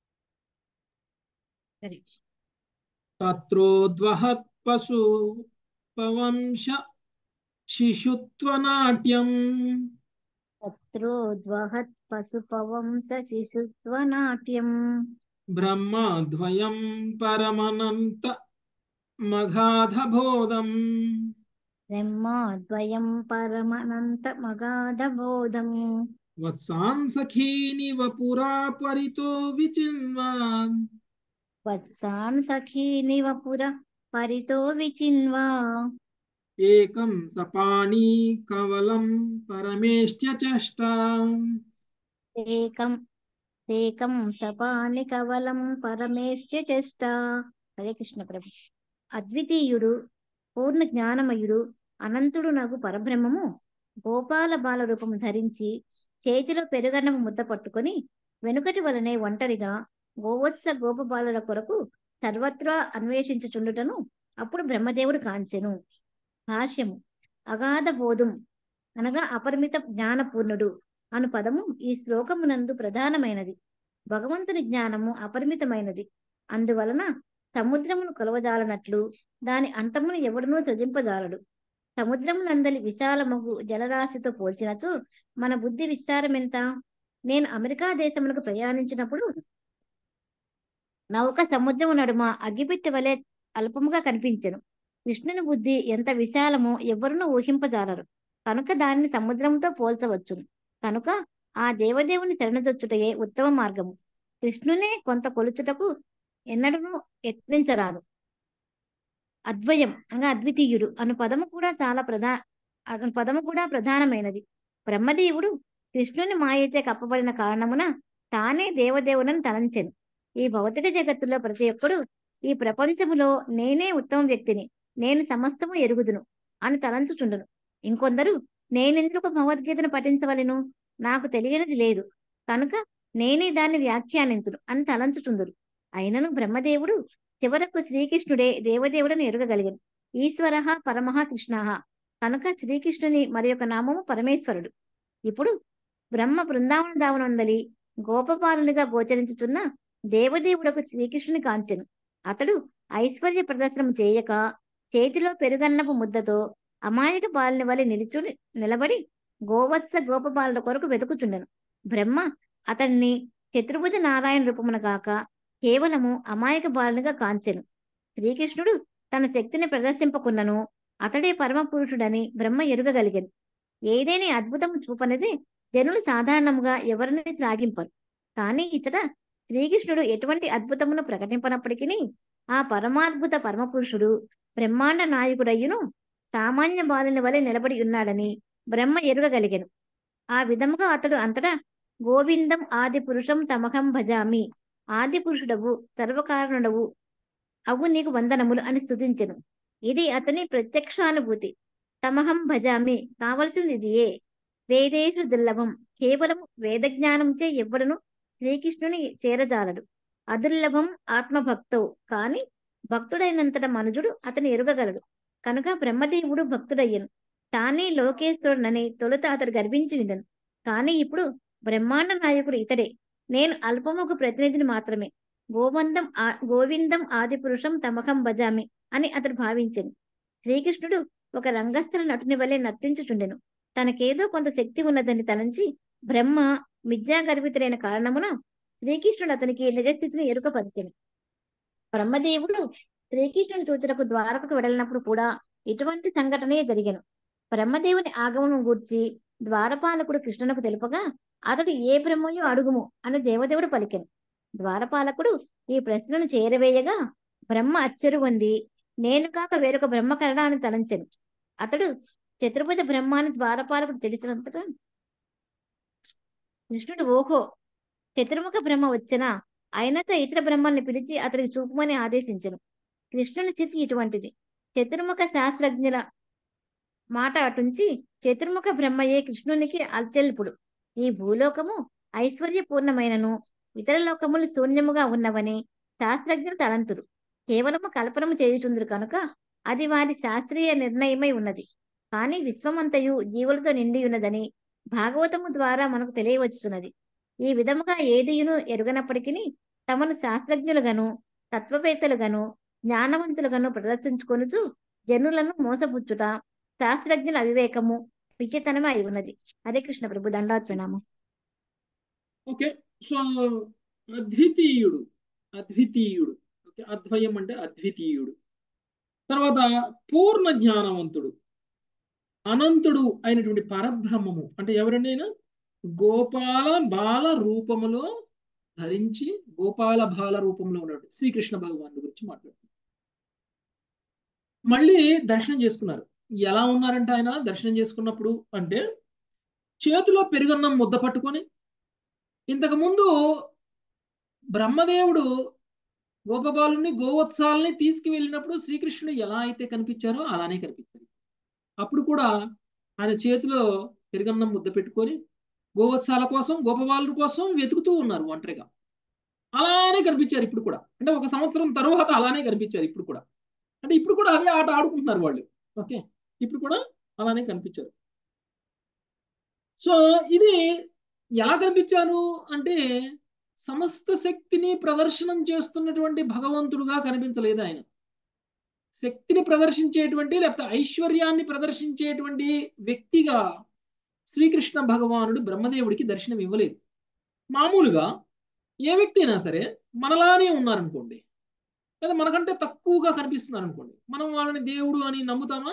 తత్రోద్వహత్ పశు పవంశ శిశుత్వనాట్యం తత్రోద్వహత్ పశుపవంస శిశుత్వనాట్యం బ్రహ్మద్వయం పరమనంత మఘాధబోధం బ్రహ్మద్వయం పరమనంత మగాధబోధం వత్సాన్ సఖీనివ పురా పరితో విచిన్వాన్ వత్సాన్ సఖీనివ పుర పరితో విచిన్వా ఏకం సపాణి కవలం పరమేష్ట్య చష్టా ఏకం ఏకం సపాని కవలం పరమేశ్చ చేష్ట హరే కృష్ణ ప్రభు అద్వితీయుడు పూర్ణ జ్ఞానమయుడు అనంతుడు నాకు పరబ్రహ్మము గోపాల బాల రూపము ధరించి చేతిలో పెరుగన్నము ముద్ద పట్టుకొని వెనుకటి వలనే ఒంటరిగా గోవత్స గోపబాలుల కొరకు సర్వత్రా అన్వేషించుచుండుటను అప్పుడు బ్రహ్మదేవుడు కాంచెను భాష్యము అగాధ బోధం అనగా అపరిమిత జ్ఞానపూర్ణుడు అను పదము ఈ శ్లోకమునందు ప్రధానమైనది భగవంతుని జ్ఞానము అపరిమితమైనది అందువలన సముద్రమును కొలవజాలనట్లు దాని అంతమును ఎవడునూ సృజింపజాలడు సముద్రమునందలి విశాలమగు జలరాశితో పోల్చినచో మన బుద్ధి విస్తారం ఎంత నేను అమెరికా దేశమునకు ప్రయాణించినప్పుడు నౌక సముద్రము నడుమ అగ్గిపెట్టె వలె అల్పముగా కనిపించెను కృష్ణుని బుద్ధి ఎంత విశాలమో ఎవరునూ ఊహింపజాలరు కనుక దానిని సముద్రముతో పోల్చవచ్చును కనుక ఆ దేవదేవుని శరణజొచ్చుటయే ఉత్తమ మార్గము కృష్ణునే కొంత కొలుచుటకు ఎన్నడూ యత్నించరాదు అద్వయం అనగా అద్వితీయుడు అను పదము కూడా చాలా ప్రధా అను పదము కూడా ప్రధానమైనది బ్రహ్మదేవుడు కృష్ణుని మాయచే కప్పబడిన కారణమున తానే దేవదేవులను తలంచెను ఈ భౌతిక జగత్తులో ప్రతి ఒక్కడు ఈ ప్రపంచములో నేనే ఉత్తమ వ్యక్తిని నేను సమస్తము ఎరుగుదును అని తలంచుచుండును ఇంకొందరు నేనెందుకు భగవద్గీతను పఠించవలెను నాకు తెలియనిది లేదు కనుక నేనే దాన్ని వ్యాఖ్యానింతును అని తలంచుచుందురు అయినను బ్రహ్మదేవుడు చివరకు శ్రీకృష్ణుడే దేవదేవుడని ఎరుగగలిగను ఈశ్వర పరమః కృష్ణ కనుక శ్రీకృష్ణుని మరి యొక్క నామము పరమేశ్వరుడు ఇప్పుడు బ్రహ్మ బృందావన దావనందలి గోపపాలునిగా గోచరించుతున్న దేవదేవుడకు శ్రీకృష్ణుని కాంచెను అతడు ఐశ్వర్య ప్రదర్శనం చేయక చేతిలో పెరుగన్నపు ముద్దతో అమాయక బాలుని వలె నిలుచుని నిలబడి గోవత్స గోపబాలుల కొరకు వెతుకుచుండెను బ్రహ్మ అతన్ని చతుర్భుజ నారాయణ రూపమున కాక కేవలము అమాయక బాలునిగా కాంచెను శ్రీకృష్ణుడు తన శక్తిని ప్రదర్శింపకున్నను అతడే పరమ పురుషుడని బ్రహ్మ ఎరుగగలిగను ఏదేని అద్భుతము చూపనిదే జనులు సాధారణముగా ఎవరిని శ్లాఘింపరు కానీ ఇతడ శ్రీకృష్ణుడు ఎటువంటి అద్భుతమును ప్రకటింపనప్పటికీ ఆ పరమాద్భుత పరమపురుషుడు బ్రహ్మాండ నాయకుడయ్యును సామాన్య బాలుని వలె నిలబడి ఉన్నాడని బ్రహ్మ ఎరుగగలిగెను ఆ విధముగా అతడు అంతటా గోవిందం ఆది పురుషం తమహం భజామి ఆది పురుషుడవు సర్వకారణుడవు అవు నీకు వందనములు అని స్తుతించెను ఇది అతని ప్రత్యక్షానుభూతి తమహం భజామి కావలసింది ఇదియే వేదేషు దుర్లభం కేవలం వేదజ్ఞానంచే ఎవ్వడను శ్రీకృష్ణుని చేరజాలడు అదుర్లభం ఆత్మభక్తవు కాని భక్తుడైనంతట మనుజుడు అతని ఎరుగగలడు కనుక బ్రహ్మదేవుడు భక్తుడయ్యను తానే లోకేశ్వరుడని తొలుత అతడు గర్వించిండను కానీ ఇప్పుడు బ్రహ్మాండ నాయకుడు ఇతడే నేను అల్పముకు ప్రతినిధిని మాత్రమే గోవందం ఆ గోవిందం ఆది పురుషం తమకం భజామి అని అతడు భావించెను శ్రీకృష్ణుడు ఒక రంగస్థల నటుని వలె నర్తించుచుండెను తనకేదో కొంత శక్తి ఉన్నదని తలంచి బ్రహ్మ మిథ్యాగర్భితుడైన కారణమున శ్రీకృష్ణుడు అతనికి నిజస్థితిని ఎరుకపరిచెను బ్రహ్మదేవుడు శ్రీకృష్ణుని చూచుటకు ద్వారకకు వెడలినప్పుడు కూడా ఇటువంటి సంఘటనే జరిగెను బ్రహ్మదేవుని ఆగమనం గూర్చి ద్వారపాలకుడు కృష్ణునకు తెలుపగా అతడు ఏ బ్రహ్మయో అడుగుము అని దేవదేవుడు పలికెను ద్వారపాలకుడు ఈ ప్రశ్నను చేరవేయగా బ్రహ్మ అచ్చరు పొంది నేను కాక వేరొక బ్రహ్మ కలడా అని తలంచెను అతడు చతుర్భుజ బ్రహ్మాన్ని ద్వారపాలకుడు తెలిసినంతటా కృష్ణుడు ఓహో చతుర్ముఖ బ్రహ్మ వచ్చినా అయినతో ఇతర బ్రహ్మల్ని పిలిచి అతనికి చూపమని ఆదేశించను కృష్ణుని స్థితి ఇటువంటిది చతుర్ముఖ శాస్త్రజ్ఞుల మాట అటుంచి చతుర్ముఖ బ్రహ్మయే కృష్ణునికి అల్చెల్పుడు ఈ భూలోకము ఐశ్వర్యపూర్ణమైనను ఇతర లోకములు శూన్యముగా ఉన్నవని శాస్త్రజ్ఞులు తలంతురు కేవలము కల్పనము చేయుచుందురు కనుక అది వారి శాస్త్రీయ నిర్ణయమై ఉన్నది కానీ విశ్వమంతయు జీవులతో నిండి ఉన్నదని భాగవతము ద్వారా మనకు తెలియవచ్చున్నది ఈ విధముగా ఏదియును ఎరుగనప్పటికీ తమను శాస్త్రజ్ఞులుగాను తత్వవేత్తలుగాను జ్ఞానవంతులుగాను ప్రదర్శించుకొనుచు జనులను మోసపుచ్చుట శాస్త్రజ్ఞుల అవివేకము విద్యతనమే అయి ఉన్నది హరే కృష్ణ ప్రభు దండాత్ ప్రణామం ఓకే సో అద్వితీయుడు అద్వితీయుడు ఓకే అద్వయం అంటే అద్వితీయుడు తర్వాత పూర్ణ జ్ఞానవంతుడు అనంతుడు అయినటువంటి పరబ్రహ్మము అంటే ఎవరండి ఆయన గోపాల బాల రూపములో ధరించి గోపాల బాల రూపంలో ఉన్నాడు శ్రీకృష్ణ భగవానుడి గురించి మాట్లాడుతున్నారు మళ్ళీ దర్శనం చేసుకున్నారు ఎలా ఉన్నారంటే ఆయన దర్శనం చేసుకున్నప్పుడు అంటే చేతిలో పెరుగన్నం ముద్ద పట్టుకొని ఇంతకు ముందు బ్రహ్మదేవుడు గోపబాలుని గోవత్సాలని తీసుకువెళ్ళినప్పుడు శ్రీకృష్ణుడు ఎలా అయితే కనిపించారో అలానే కనిపించారు అప్పుడు కూడా ఆయన చేతిలో పెరుగన్నం ముద్ద పెట్టుకొని గోవత్సాల కోసం గోపబాలుల కోసం వెతుకుతూ ఉన్నారు ఒంటరిగా అలానే కనిపించారు ఇప్పుడు కూడా అంటే ఒక సంవత్సరం తరువాత అలానే కనిపించారు ఇప్పుడు కూడా అంటే ఇప్పుడు కూడా అదే ఆట ఆడుకుంటున్నారు వాళ్ళు ఓకే ఇప్పుడు కూడా అలానే కనిపించారు సో ఇది ఎలా కనిపించారు అంటే సమస్త శక్తిని ప్రదర్శనం చేస్తున్నటువంటి భగవంతుడుగా కనిపించలేదు ఆయన శక్తిని ప్రదర్శించేటువంటి లేకపోతే ఐశ్వర్యాన్ని ప్రదర్శించేటువంటి వ్యక్తిగా శ్రీకృష్ణ భగవానుడు బ్రహ్మదేవుడికి దర్శనం ఇవ్వలేదు మామూలుగా ఏ వ్యక్తి అయినా సరే మనలానే ఉన్నారనుకోండి లేదా మనకంటే తక్కువగా కనిపిస్తున్నారు అనుకోండి మనం వాళ్ళని దేవుడు అని నమ్ముతామా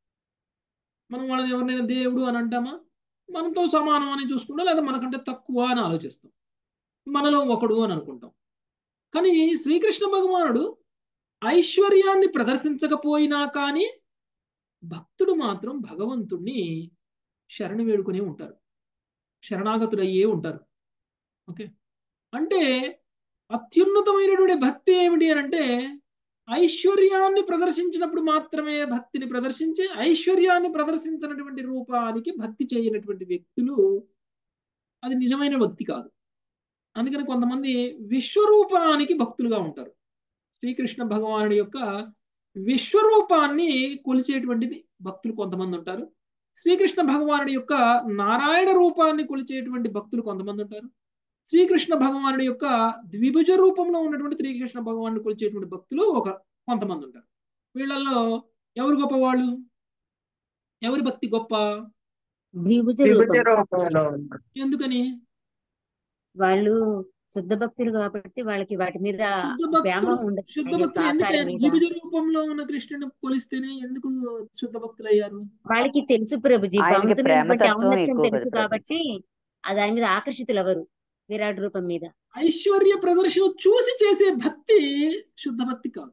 మనం వాళ్ళని ఎవరినైనా దేవుడు అని అంటామా మనతో సమానం అని చూసుకుంటాం లేదా మనకంటే తక్కువ అని ఆలోచిస్తాం మనలో ఒకడు అని అనుకుంటాం కానీ శ్రీకృష్ణ భగవానుడు ఐశ్వర్యాన్ని ప్రదర్శించకపోయినా కానీ భక్తుడు మాత్రం భగవంతుణ్ణి శరణు వేడుకునే ఉంటారు శరణాగతులయ్యే ఉంటారు ఓకే అంటే అత్యున్నతమైనటువంటి భక్తి ఏమిటి అని అంటే ఐశ్వర్యాన్ని ప్రదర్శించినప్పుడు మాత్రమే భక్తిని ప్రదర్శించి ఐశ్వర్యాన్ని ప్రదర్శించినటువంటి రూపానికి భక్తి చేయనటువంటి వ్యక్తులు అది నిజమైన భక్తి కాదు అందుకని కొంతమంది విశ్వరూపానికి భక్తులుగా ఉంటారు శ్రీకృష్ణ భగవానుడి యొక్క విశ్వరూపాన్ని కొలిచేటువంటిది భక్తులు కొంతమంది ఉంటారు శ్రీకృష్ణ భగవానుడి యొక్క నారాయణ రూపాన్ని కొలిచేటువంటి భక్తులు కొంతమంది ఉంటారు శ్రీకృష్ణ భగవానుడి యొక్క ద్విభుజ రూపంలో ఉన్నటువంటి శ్రీకృష్ణ భగవానుడు కొలిచేటువంటి భక్తులు ఒక కొంతమంది ఉంటారు వీళ్ళల్లో ఎవరు గొప్పవాళ్ళు ఎవరి భక్తి గొప్ప ద్విభుజ త్రిభుజ రూపం రూపంలో ఉన్నాడు ఎందుకని వాళ్ళు శుద్ధ భక్తులు కాబట్టి వాళ్ళకి వాటి మీద శుద్ధ వ్యామోహం భక్తులు ఉండదు శుద్ధ ఆయన యొక్క భక్తులు ఎందుకు ఆకారం మీద ద్విభుజ రూపంలో ఉన్న కృష్ణుని కొలిస్తేనే ఎందుకు శుద్ధ భక్తులు అయ్యారు వాళ్ళకి తెలుసు ప్రభుజీ ఆయనకి భగవంతుని బట్టి ప్రేమతత్వం ఔన్నత్యం ఎక్కువ తెలుసు కదా కాబట్టి ఆ దాని మీద ఆకర్షితులు ఎవరు విరాట్ రూపం మీద ఐశ్వర్య ప్రదర్శన చూసి చేసే భక్తి శుద్ధ భక్తి కాదు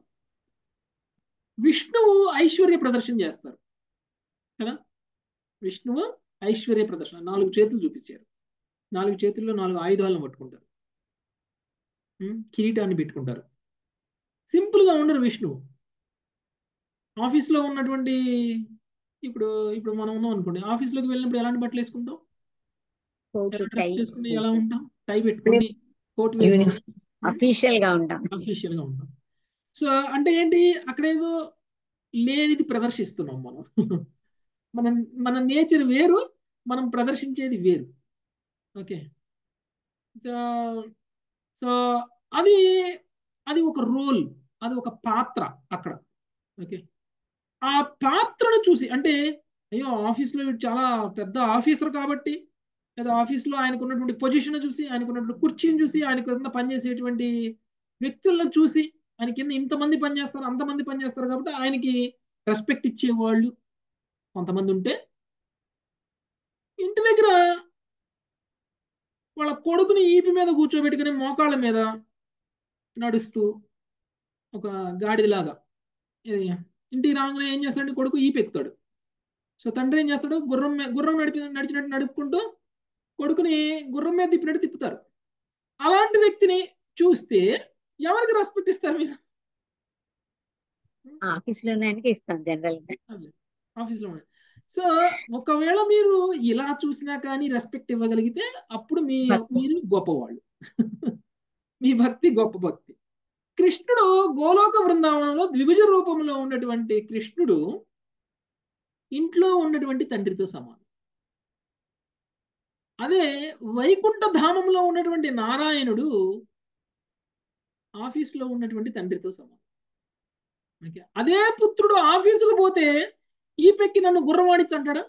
విష్ణువు ఐశ్వర్య ప్రదర్శన చేస్తారు కదా విష్ణువు ఐశ్వర్య ప్రదర్శన నాలుగు చేతులు చూపించారు నాలుగు చేతుల్లో నాలుగు ఆయుధాలను పట్టుకుంటారు ఉం? కిరీటాన్ని పెట్టుకుంటారు సింపుల్ గా ఉండరు విష్ణువు ఆఫీస్లో ఉన్నటువంటి ఇప్పుడు ఇప్పుడు మనం ఉన్నాం అనుకోండి ఆఫీస్లోకి వెళ్ళినప్పుడు ఎలాంటి బట్టలు వేసుకుంటాం కోట్ ఎలా టై డ్రెస్ చేసుకుని ఎలా ఉంటాం టై పెట్టుకుని కోట్ వేసుకుని యూనిఫామ్ అఫీషియల్ గా ఉంటాం అఫీషియల్ గా ఉంటాం సో అంటే ఏంటి అక్కడేదో లేనిది ప్రదర్శిస్తున్నాం మనం మన మన నేచర్ వేరు మనం ప్రదర్శించేది వేరు ఓకే సో సో అది అది ఒక రోల్ అది ఒక పాత్ర అక్కడ ఓకే ఆ పాత్రను చూసి అంటే అయ్యో ఆఫీస్లో వీడు చాలా పెద్ద ఆఫీసర్ కాబట్టి లేదా ఆఫీస్లో ఆయనకు ఉన్నటువంటి పొజిషన్ చూసి ఆయనకు ఉన్నటువంటి కుర్చీని చూసి ఆయన కింద పనిచేసేటువంటి వ్యక్తులను చూసి ఆయన కింద ఇంతమంది పనిచేస్తారు అంతమంది పనిచేస్తారు కాబట్టి ఆయనకి రెస్పెక్ట్ ఇచ్చేవాళ్ళు కొంతమంది ఉంటే ఇంటి దగ్గర వాళ్ళ కొడుకుని ఈపి మీద కూర్చోబెట్టుకుని మోకాళ్ళ మీద నడుస్తూ ఒక గాడిదలాగా ఇది ఇంటికి రాగానే ఏం చేస్తాడంటే కొడుకు ఈపి ఎక్కుతాడు సో తండ్రి ఏం చేస్తాడు గుర్రం మీద గుర్రం నడిపి నడిచినట్టు నడుపుకుంటూ కొడుకుని గుర్రం మీద తిప్పినట్టు తిప్పుతారు అలాంటి వ్యక్తిని చూస్తే ఎవరికి రెస్పెక్ట్ ఇస్తారు మీరు ఆఫీస్ లో ఉన్నాయనికి ఇస్తాం జనరల్ గా ఆఫీస్లో ఉన్నాయి సో ఒకవేళ మీరు ఇలా చూసినా కానీ రెస్పెక్ట్ ఇవ్వగలిగితే అప్పుడు మీ భక్తి. మీరు గొప్పవాళ్ళు మీ భక్తి గొప్ప భక్తి కృష్ణుడు గోలోక బృందావనంలో ద్విభుజ రూపంలో ఉన్నటువంటి కృష్ణుడు ఇంట్లో ఉన్నటువంటి తండ్రితో సమానం అదే వైకుంఠ ధామంలో ఉన్నటువంటి నారాయణుడు ఆఫీస్లో ఉన్నటువంటి తండ్రితో సమానం ఓకే అదే పుత్రుడు ఆఫీసుకు పోతే ఈ పెక్కి నన్ను గుర్రవాడిచ్చు అంటాడా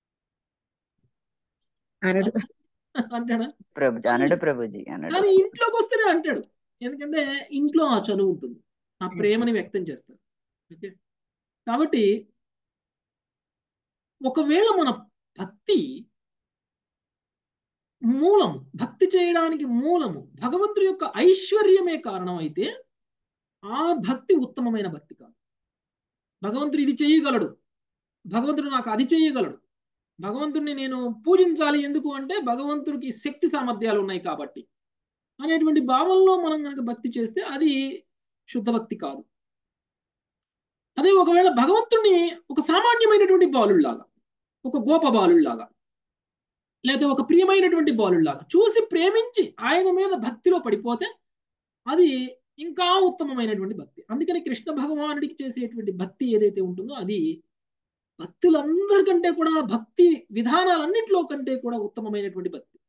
అనడు అంటాడా ప్రభు అనడు ప్రభుజీ అనడు కానీ ఇంట్లోకి వస్తేనే అంటాడు ఎందుకంటే ఇంట్లో ఆ చనువు ఉంటుంది ఆ ప్రేమని వ్యక్తం చేస్తారు ఓకే కాబట్టి ఒకవేళ మన భక్తి మూలము భక్తి చేయడానికి మూలము భగవంతుడి యొక్క ఐశ్వర్యమే కారణం అయితే ఆ భక్తి ఉత్తమమైన భక్తి కాదు భగవంతుడు ఇది చేయగలడు భగవంతుడు నాకు అది చేయగలడు భగవంతుడిని నేను పూజించాలి ఎందుకు అంటే భగవంతుడికి శక్తి సామర్థ్యాలు ఉన్నాయి కాబట్టి అనేటువంటి భావంలో మనం కనుక భక్తి చేస్తే అది శుద్ధ భక్తి కాదు అదే ఒకవేళ భగవంతుడిని ఒక సామాన్యమైనటువంటి బాలుల్లాగా ఒక గోప బాలుల్లాగా లేదా ఒక ప్రియమైనటువంటి బాలుల్లాగా చూసి ప్రేమించి ఆయన మీద భక్తిలో పడిపోతే అది ఇంకా ఉత్తమమైనటువంటి భక్తి అందుకని కృష్ణ భగవానుడికి చేసేటువంటి భక్తి ఏదైతే ఉంటుందో అది భక్తులందరికంటే కూడా భక్తి విధానాలన్నింటిలో కంటే కూడా ఉత్తమమైనటువంటి భక్తి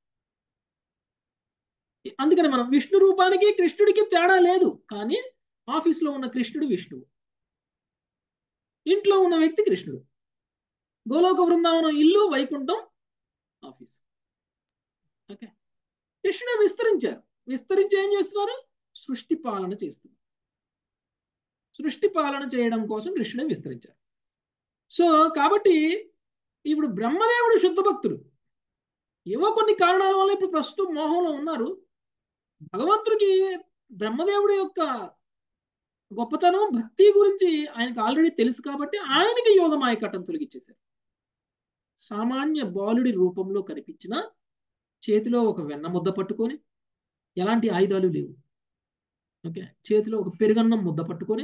అందుకని మనం విష్ణు రూపానికి కృష్ణుడికి తేడా లేదు కానీ ఆఫీస్లో ఉన్న కృష్ణుడు విష్ణువు ఇంట్లో ఉన్న వ్యక్తి కృష్ణుడు గోలోక బృందావనం ఇల్లు వైకుంఠం ఆఫీస్ ఓకే కృష్ణుడు విస్తరించారు విస్తరించి ఏం చేస్తున్నారు సృష్టి పాలన చేస్తున్నారు సృష్టి పాలన చేయడం కోసం కృష్ణుడే విస్తరించారు సో కాబట్టి ఇప్పుడు బ్రహ్మదేవుడు శుద్ధ భక్తుడు ఏవో కొన్ని కారణాల వల్ల ఇప్పుడు ప్రస్తుతం మోహంలో ఉన్నారు భగవంతుడికి బ్రహ్మదేవుడి యొక్క గొప్పతనం భక్తి గురించి ఆయనకు ఆల్రెడీ తెలుసు కాబట్టి ఆయనకి యోగమాయ కట్టం తొలగించేశారు సామాన్య బాలుడి రూపంలో కనిపించిన చేతిలో ఒక వెన్న ముద్ద పట్టుకొని ఎలాంటి ఆయుధాలు లేవు ఓకే చేతిలో ఒక పెరుగన్నం ముద్ద పట్టుకొని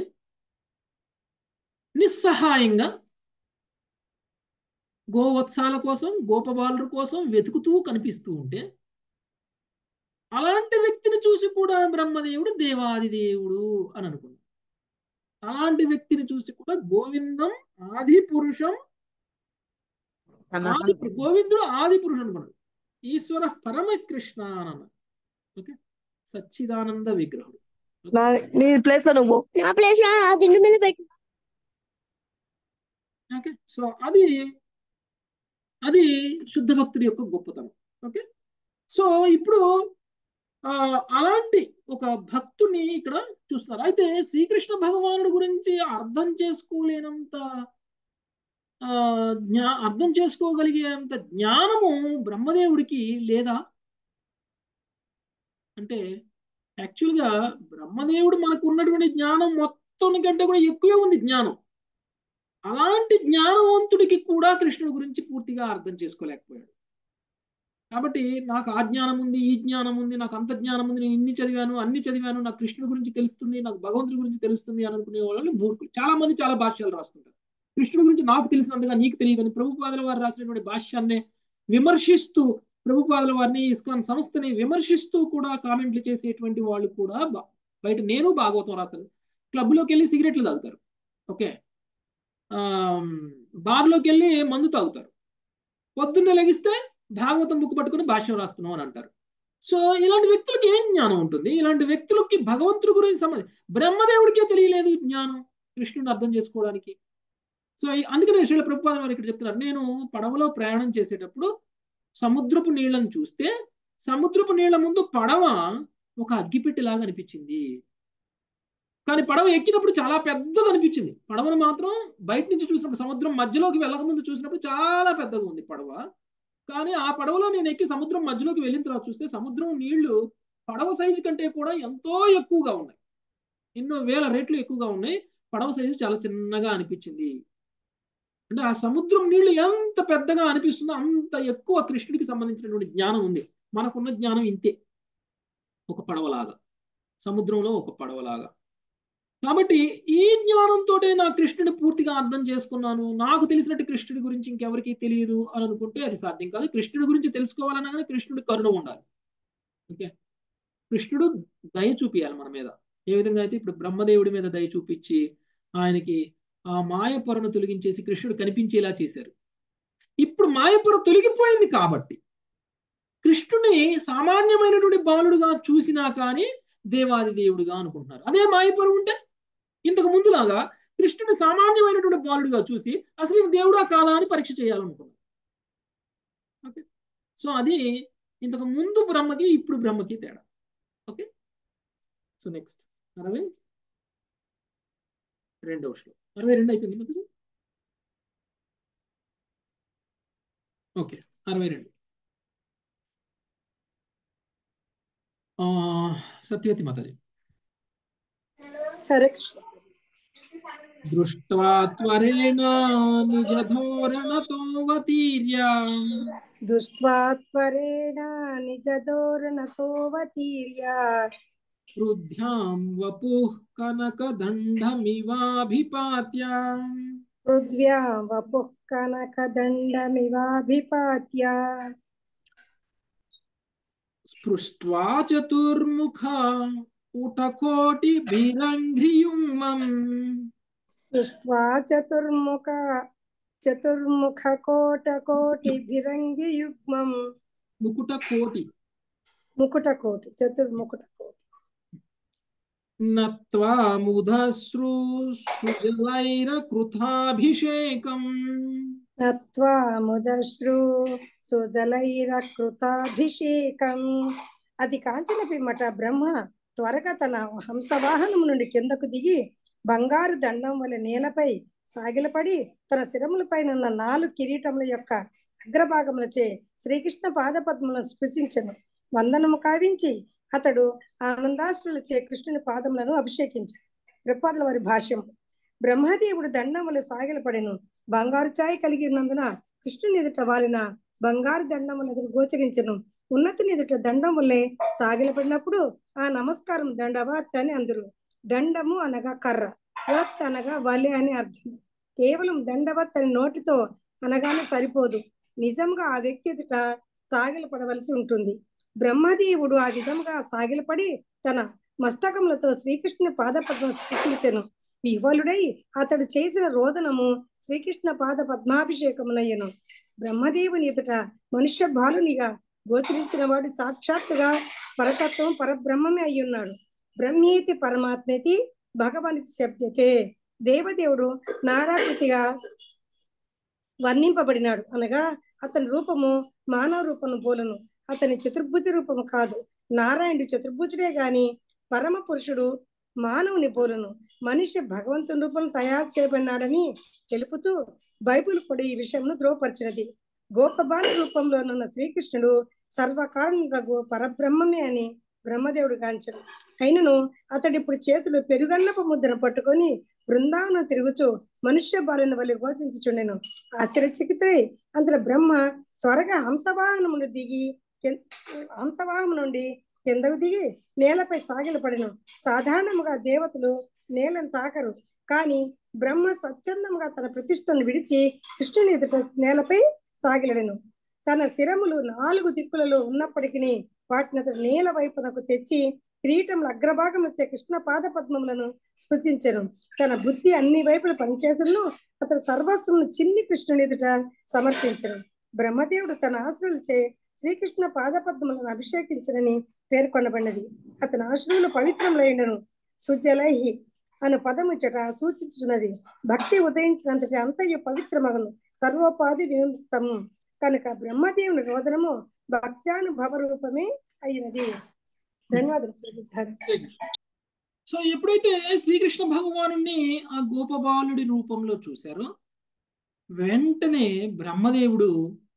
నిస్సహాయంగా గోవత్సాల కోసం గోపబాలుల కోసం వెతుకుతూ కనిపిస్తూ ఉంటే అలాంటి వ్యక్తిని చూసి కూడా బ్రహ్మదేవుడు దేవాది దేవుడు అని అనుకున్నాడు అలాంటి వ్యక్తిని చూసి కూడా గోవిందం ఆది పురుషం ఆది గోవిందుడు ఆది పురుషుడు అనుకున్నాడు ఈశ్వర పరమకృష్ణ అని అన్నాడు ఓకే సచ్చిదానంద విగ్రహుడు నీ ప్లేస్ లో నువ్వు నా ప్లేస్ లో ఆ దిండు మీద పెట్టు ఓకే సో అది అది శుద్ధ భక్తుడి యొక్క గొప్పతనం ఓకే సో ఇప్పుడు అలాంటి ఒక భక్తుని ఇక్కడ చూస్తున్నారు అయితే శ్రీకృష్ణ భగవానుడి గురించి అర్థం చేసుకోలేనంత జ్ఞా అర్థం చేసుకోగలిగేంత జ్ఞానము బ్రహ్మదేవుడికి లేదా అంటే యాక్చువల్గా బ్రహ్మదేవుడు మనకు ఉన్నటువంటి జ్ఞానం మొత్తం కంటే కూడా ఎక్కువే ఉంది జ్ఞానం అలాంటి జ్ఞానవంతుడికి కూడా కృష్ణుడి గురించి పూర్తిగా అర్థం చేసుకోలేకపోయాడు కాబట్టి నాకు ఆ జ్ఞానం ఉంది ఈ జ్ఞానం ఉంది నాకు అంత జ్ఞానం ఉంది నేను ఇన్ని చదివాను అన్ని చదివాను నాకు కృష్ణుడి గురించి తెలుస్తుంది నాకు భగవంతుడి గురించి తెలుస్తుంది అని అనుకునే వాళ్ళు మూర్ఖులు చాలా మంది చాలా భాష్యాలు రాస్తుంటారు కృష్ణుడి గురించి నాకు తెలిసినంతగా నీకు తెలియదని ప్రభుపాదుల వారు రాసినటువంటి భాష్యాన్ని విమర్శిస్తూ ప్రభుపాదుల వారిని ఇస్కాన్ సంస్థని విమర్శిస్తూ కూడా కామెంట్లు చేసేటువంటి వాళ్ళు కూడా బయట నేను భాగవతం రాస్తాను క్లబ్లోకి వెళ్ళి సిగరెట్లు తాగుతారు ఓకే బార్లోకి వెళ్ళి మందు తాగుతారు పొద్దున్నే లెగిస్తే భాగవతం బుక్ పట్టుకుని భాష్యం రాస్తున్నాం అని అంటారు సో ఇలాంటి వ్యక్తులకి ఏం జ్ఞానం ఉంటుంది ఇలాంటి వ్యక్తులకి భగవంతుడి గురించి సంబంధం బ్రహ్మదేవుడికే తెలియలేదు జ్ఞానం కృష్ణుని అర్థం చేసుకోవడానికి సో అందుకనే శ్రీల ప్రభుపాద వారు ఇక్కడ చెప్తున్నారు నేను పడవలో ప్రయాణం చేసేటప్పుడు సముద్రపు నీళ్లను చూస్తే సముద్రపు నీళ్ల ముందు పడవ ఒక అగ్గిపెట్టిలాగా అనిపించింది కానీ పడవ ఎక్కినప్పుడు చాలా పెద్దది అనిపించింది పడవను మాత్రం బయట నుంచి చూసినప్పుడు సముద్రం మధ్యలోకి వెళ్ళకముందు చూసినప్పుడు చాలా పెద్దగా ఉంది పడవ కానీ ఆ పడవలో నేను ఎక్కి సముద్రం మధ్యలోకి వెళ్ళిన తర్వాత చూస్తే సముద్రం నీళ్లు పడవ సైజు కంటే కూడా ఎంతో ఎక్కువగా ఉన్నాయి ఎన్నో వేల రెట్లు ఎక్కువగా ఉన్నాయి పడవ సైజు చాలా చిన్నగా అనిపించింది అంటే ఆ సముద్రం నీళ్లు ఎంత పెద్దగా అనిపిస్తుందో అంత ఎక్కువ కృష్ణుడికి సంబంధించినటువంటి జ్ఞానం ఉంది మనకున్న జ్ఞానం ఇంతే ఒక పడవలాగా సముద్రంలో ఒక పడవలాగా కాబట్టి ఈ జ్ఞానంతో నా కృష్ణుని పూర్తిగా అర్థం చేసుకున్నాను నాకు తెలిసినట్టు కృష్ణుడి గురించి ఇంకెవరికి తెలియదు అని అనుకుంటే అది సాధ్యం కాదు కృష్ణుడి గురించి తెలుసుకోవాలన్నా కానీ కృష్ణుడి కరుణ ఉండాలి ఓకే కృష్ణుడు దయ చూపియాలి మన మీద ఏ విధంగా అయితే ఇప్పుడు బ్రహ్మదేవుడి మీద దయ చూపించి ఆయనకి ఆ మాయపొరను తొలగించేసి కృష్ణుడు కనిపించేలా చేశారు ఇప్పుడు మాయపొర తొలగిపోయింది కాబట్టి కృష్ణుని సామాన్యమైనటువంటి బాలుడుగా చూసినా కానీ దేవాది దేవుడుగా అనుకుంటున్నారు అదే మాయపొర ఉంటే ఇంతకు ముందులాగా కృష్ణుని సామాన్యమైనటువంటి బాలుడుగా చూసి అసలు ఈయన దేవుడా కాదా అని పరీక్ష చేయాలనుకున్నారు ఓకే సో అది ఇంతకు ముందు బ్రహ్మకి ఇప్పుడు బ్రహ్మకి తేడా ఓకే సో నెక్స్ట్ అరవై రెండవ శ్లోకం అరవై రెండు అయిపోయింది మొదటి ఓకే అరవై రెండు ఆ, సత్యవతి మాతాజీ హరే కృష్ణ దృష్ట్వా త్వరేణ నిజధోరణతోవతీర్య దృష్ట్వా త్వరేణ నిజదోరణతోవతీర్య హృద్యాం వపుః కనకదండమివాభిపాత్య పృథ్వ్యా వపుః కనకదండమివాభిపాత్య స్పృష్ట్వా చతుర్ముఖ ఉటకోటిభిరంఘ్రియుగ్మం దృష్ట్వా చతుర్ముఖ చతుర్ముఖ కోట కోటి యుగ్మం ముకుట కోటి ముకుట కోటి చతుర్ముకుట కోటి నత్వా ముధశ్రు సుజలైరకృతాభిషేకం నత్వా ముదశ్రు సుజలైరకృతాభిషేకం అది కాంచన పిమ్మట బ్రహ్మ త్వరగా తన హంసవాహనం నుండి కిందకు దిగి బంగారు దండం వలె నేలపై సాగిలపడి తన శిరములపైన ఉన్న నాలుగు కిరీటముల యొక్క అగ్రభాగములచే శ్రీకృష్ణ పాదపద్మలను స్పృశించను వందనము కావించి అతడు ఆనందాశ్రులచే కృష్ణుని పాదములను అభిషేకించాడు త్రిపాదుల వారి భాష్యం బ్రహ్మదేవుడు దండం వల్ల సాగిలపడెను బంగారు ఛాయ కలిగి ఉన్నందున కృష్ణుని ఎదుట వాలిన బంగారు దండం ఎదురు గోచరించను ఉన్నతిని ఎదుట దండం వల్లే సాగిలపడినప్పుడు ఆ నమస్కారం దండవత్ అని అందరు దండము అనగా కర్ర వత్ అనగా వలె అని అర్థం కేవలం దండవత్ అని నోటితో అనగానే సరిపోదు నిజంగా ఆ వ్యక్తి ఎదుట సాగిలపడవలసి ఉంటుంది బ్రహ్మదేవుడు ఆ విధంగా సాగిలపడి తన మస్తకములతో శ్రీకృష్ణుని పాదపద్మం సృష్టించెను విహ్వలుడై అతడు చేసిన రోదనము శ్రీకృష్ణ పాద పద్మాభిషేకమునయ్యను బ్రహ్మదేవుని ఎదుట మనుష్య బాలునిగా గోచరించిన వాడు సాక్షాత్తుగా పరతత్వం పరబ్రహ్మమే అయ్యున్నాడు బ్రహ్మేతి పరమాత్మేతి భగవానికి శబ్దకే దేవదేవుడు నారాకృతిగా వర్ణింపబడినాడు అనగా అతని రూపము మానవ రూపము పోలను అతని చతుర్భుజ రూపము కాదు నారాయణుడు చతుర్భుజుడే గాని పరమ పురుషుడు మానవుని పోలును మనిషి భగవంతుని రూపం తయారు చేయబడినాడని తెలుపుతూ బైబిల్ కూడా ఈ విషయంలో ధ్రువపరిచినది గోపబాల రూపంలోనున్న శ్రీకృష్ణుడు సర్వకారణుడు పరబ్రహ్మమే అని బ్రహ్మదేవుడు గాంచను అయినను అతడు ఇప్పుడు చేతులు పెరుగన్నప ముద్రను పట్టుకొని బృందావనం తిరుగుచు మనుష్య బాలుని వలె ఘోషించుచుండెను ఆశ్చర్యచకితుడై అంతలో బ్రహ్మ త్వరగా హంసవాహనం నుండి దిగి కిం- హంసవాహనం నుండి కిందకు దిగి నేలపై సాగిలపడెను సాధారణముగా దేవతలు నేలను తాకరు కానీ బ్రహ్మ స్వచ్ఛందముగా తన ప్రతిష్టను విడిచి కృష్ణుని ఎదుట నేలపై సాగిలడెను తన శిరములు నాలుగు దిక్కులలో ఉన్నప్పటికీ వాటిని అతడు నేల వైపునకు తెచ్చి కిరీటముల అగ్రభాగం వచ్చే కృష్ణ పాద పద్మములను స్పృశించెను తన బుద్ధి అన్ని వైపులు పనిచేసను అతడు సర్వస్వమును చిన్ని కృష్ణుని ఎదుట సమర్పించను బ్రహ్మదేవుడు తన ఆశ్రులచే శ్రీకృష్ణ పాదపద్మలను అభిషేకించనని పేర్కొనబడినది అతని ఆశ్రువులు పవిత్రములైనను సుజలైహి అను పదముచ్చట సూచించున్నది భక్తి ఉదయించినంతటి అంతయు పవిత్రమగను సర్వోపాధి విముక్తము కనుక బ్రహ్మదేవుని రోదనము భక్త్యానుభవ రూపమే అయినది ధన్యవాదాలు ప్రభుజీ. హరే కృష్ణ. సో ఎప్పుడైతే శ్రీకృష్ణ భగవాను ఆ గోపబాలుడి రూపంలో చూశారో వెంటనే బ్రహ్మదేవుడు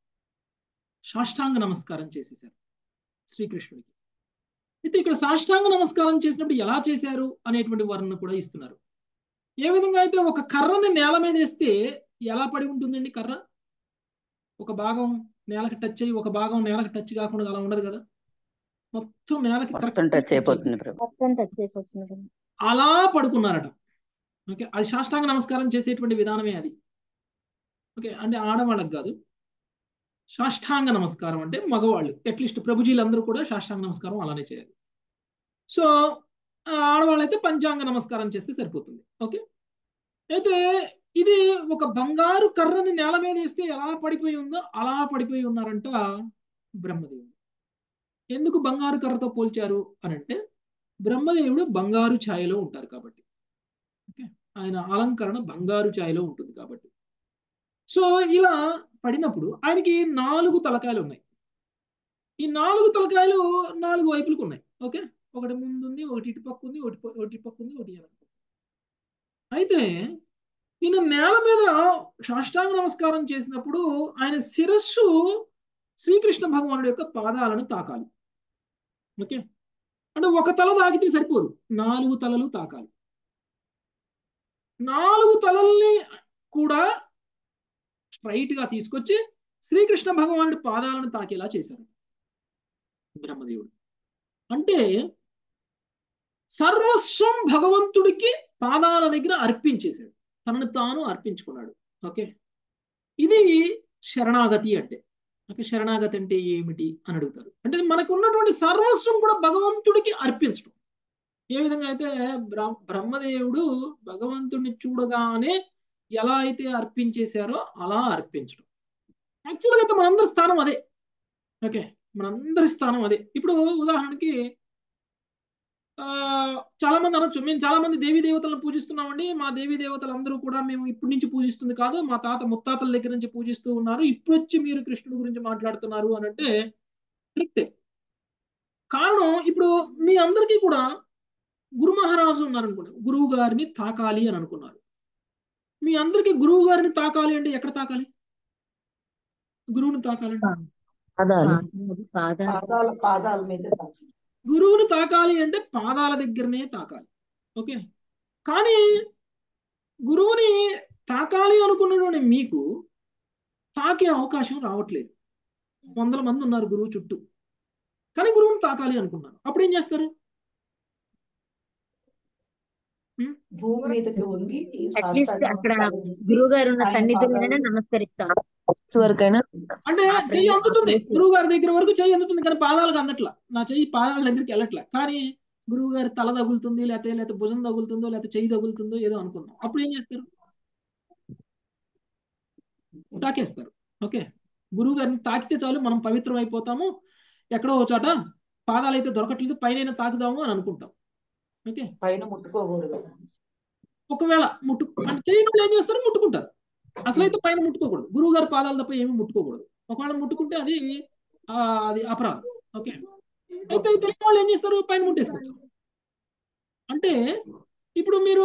సాష్టాంగ నమస్కారం చేసేశారు శ్రీకృష్ణుడికి అయితే ఇక్కడ సాష్టాంగ నమస్కారం చేసినప్పుడు ఎలా చేశారు అనేటువంటి వర్ణన కూడా ఇస్తున్నారు ఏ విధంగా అయితే ఒక కర్రని నేల మీద వేస్తే ఎలా పడి ఉంటుందండి కర్ర ఒక భాగం నేలకి టచ్ అయ్యి ఒక భాగం నేలకి టచ్ కాకుండా అలా ఉండదు కదా మొత్తం నేలకి మొత్తం correct టచ్ అయిపోతుంది ప్రభు మొత్తం టచ్ అయిపోతుంది అలా పడుకున్నారట ఓకే అది సాష్టాంగ నమస్కారం చేసేటువంటి విధానమే అది ఓకే అంటే ఆడవాళ్ళకి కాదు సాష్టాంగ నమస్కారం అంటే మగవాళ్ళు అట్లీస్ట్ ప్రభుజీలందరూ కూడా సాష్టాంగ నమస్కారం అలానే చేయాలి సో ఆ ఆడవాళ్ళు అయితే పంచాంగ నమస్కారం చేస్తే సరిపోతుంది ఓకే అయితే ఇది ఒక బంగారు కర్రని నేల మీద వేస్తే ఎలా పడిపోయి ఉందో అలా పడిపోయి ఉన్నారంట బ్రహ్మదేవుడు ఎందుకు బంగారు కర్రతో పోల్చారు అని అంటే బ్రహ్మదేవుడు బంగారు ఛాయలో ఉంటారు కాబట్టి ఓకే ఆయన అలంకరణ బంగారు ఛాయలో ఉంటుంది కాబట్టి సో ఇలా పడినప్పుడు ఆయనకి నాలుగు తలకాయలు ఉన్నాయి ఈ నాలుగు తలకాయలు నాలుగు వైపులకు ఉన్నాయి ఓకే ఒకటి ముందు ఉంది ఒకటి ఇటు పక్క ఉంది ఒకటి ప- ఒకటి ఇటు పక్క ఉంది ఒకటి వెనక పక్క. అయితే ఈయన నేల మీద సాష్టాంగ నమస్కారం చేసినప్పుడు ఆయన శిరస్సు శ్రీకృష్ణ భగవానుడి యొక్క పాదాలను తాకాలి ఓకే అంటే ఒక తల తాకితే సరిపోదు నాలుగు తలలు తాకాలి నాలుగు తలల్ని కూడా స్ట్రైట్ గా తీసుకొచ్చి శ్రీకృష్ణ భగవానుడి పాదాలను తాకేలా చేశారు బ్రహ్మదేవుడు అంటే సర్వస్వం భగవంతుడికి పాదాల దగ్గర అర్పించేశాడు తనను తాను అర్పించుకున్నాడు ఓకే ఇది శరణాగతి అంటే ఓకే శరణాగతి అంటే ఏమిటి అని అడుగుతారు అంటే మనకు ఉన్నటువంటి సర్వస్వం కూడా భగవంతుడికి అర్పించడం ఏ విధంగా అయితే బ్రహ్మదేవుడు భగవంతుడిని చూడగానే ఎలా అయితే అర్పించేశారో అలా అర్పించడం యాక్చువల్గా అయితే మనందరి స్థానం అదే ఓకే మనందరి స్థానం అదే ఇప్పుడు ఉదాహరణకి చాలా మంది అనొచ్చు మేము చాలా మంది దేవీ దేవతలను పూజిస్తున్నామండి మా దేవీ దేవతలు అందరూ కూడా మేము ఇప్పటి నుంచి పూజిస్తుంది కాదు మా తాత ముత్తాతల దగ్గర నుంచి పూజిస్తూ ఉన్నారు ఇప్పుడు వచ్చి మీరు కృష్ణుడి గురించి మాట్లాడుతున్నారు అని అంటే కరెక్టే కారణం ఇప్పుడు మీ అందరికీ కూడా గురు మహారాజు ఉన్నారనుకోండి గురువు గారిని తాకాలి అని అనుకున్నారు మీ అందరికీ గురువు గారిని తాకాలి అంటే ఎక్కడ తాకాలి గురువుని తాకాలండి పాదాల పాదాల మీద గురువుని తాకాలి అంటే పాదాల దగ్గరనే తాకాలి ఓకే కానీ గురువుని తాకాలి అనుకున్నటువంటి మీకు తాకే అవకాశం రావట్లేదు వందల మంది ఉన్నారు గురువు చుట్టూ కానీ గురువుని తాకాలి అనుకున్నారు అప్పుడు ఏం చేస్తారు భూమి మీదకి వంగి అట్లీస్ట్ అక్కడ గురువు గారు ఉన్న సన్నిధిలోనే నమస్కరిస్తాం వరకైనా అంటే చెయ్యి అందుతుంది గురువు గారి దగ్గర వరకు చెయ్యి అందుతుంది కానీ పాదాలకు అందట్లా నా చెయ్యి పాదాల దగ్గరికి వెళ్ళట్లే కానీ గురువు గారి తల తగులుతుంది లేకపోతే లేకపోతే భుజం తగులుతుందో లేకపోతే చెయ్యి తగులుతుందో ఏదో అనుకుందాం అప్పుడు ఏం చేస్తారు తాకేస్తారు ఓకే గురువు గారిని తాకితే చాలు మనం పవిత్రం అయిపోతాము ఎక్కడో చోట పాదాలు అయితే దొరకట్లేదు పైన తాకుదాము అని అనుకుంటాం ఓకే పైన ముట్టుకోకూడదు ఒకవేళ ముట్టు అంటే చేయని వాళ్ళు ఏం చేస్తారు ముట్టుకుంటారు అసలు అయితే పైన ముట్టుకోకూడదు గురువు గారి పాదాలు తప్ప ఏమీ ముట్టుకోకూడదు ఒకవేళ ముట్టుకుంటే అది అది అపరాధం ఓకే అయితే తెలియని వాళ్ళు ఏం చేస్తారు పైన ముట్టేసుకుంటారు అంటే ఇప్పుడు మీరు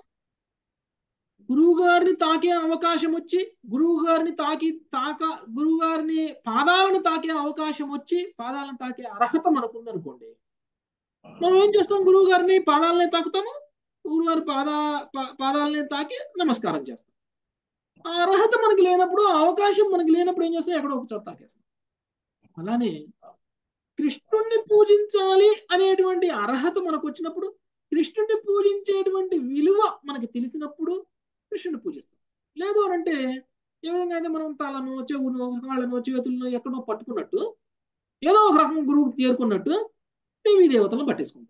గురువు గారిని తాకే అవకాశం వచ్చి గురువు గారిని తాకి తాక గురువు గారిని పాదాలను తాకే అవకాశం వచ్చి పాదాలను తాకే అర్హత మనకు ఉందనుకోండి మనం ఏం చేస్తాం గురువు గారిని పాదాలనే తాకుతాము గురువు గారి పాదా పాదాలనే తాకి నమస్కారం చేస్తాం ఆ అర్హత మనకి లేనప్పుడు ఆ అవకాశం మనకి లేనప్పుడు ఏం చేస్తాం ఎక్కడో ఒక చోట తాకేస్తాం అలానే కృష్ణుణ్ణి పూజించాలి అనేటువంటి అర్హత మనకు వచ్చినప్పుడు కృష్ణుడిని పూజించేటువంటి విలువ మనకి తెలిసినప్పుడు కృష్ణుని పూజిస్తాం లేదు అని అంటే ఏ విధంగా అయితే మనం తలను చెవును కాళ్ళను చేతులను ఎక్కడో పట్టుకున్నట్టు ఏదో ఒక రకం గురువుకి చేరుకున్నట్టు దేవీ దేవతలను పట్టేసుకుంటాం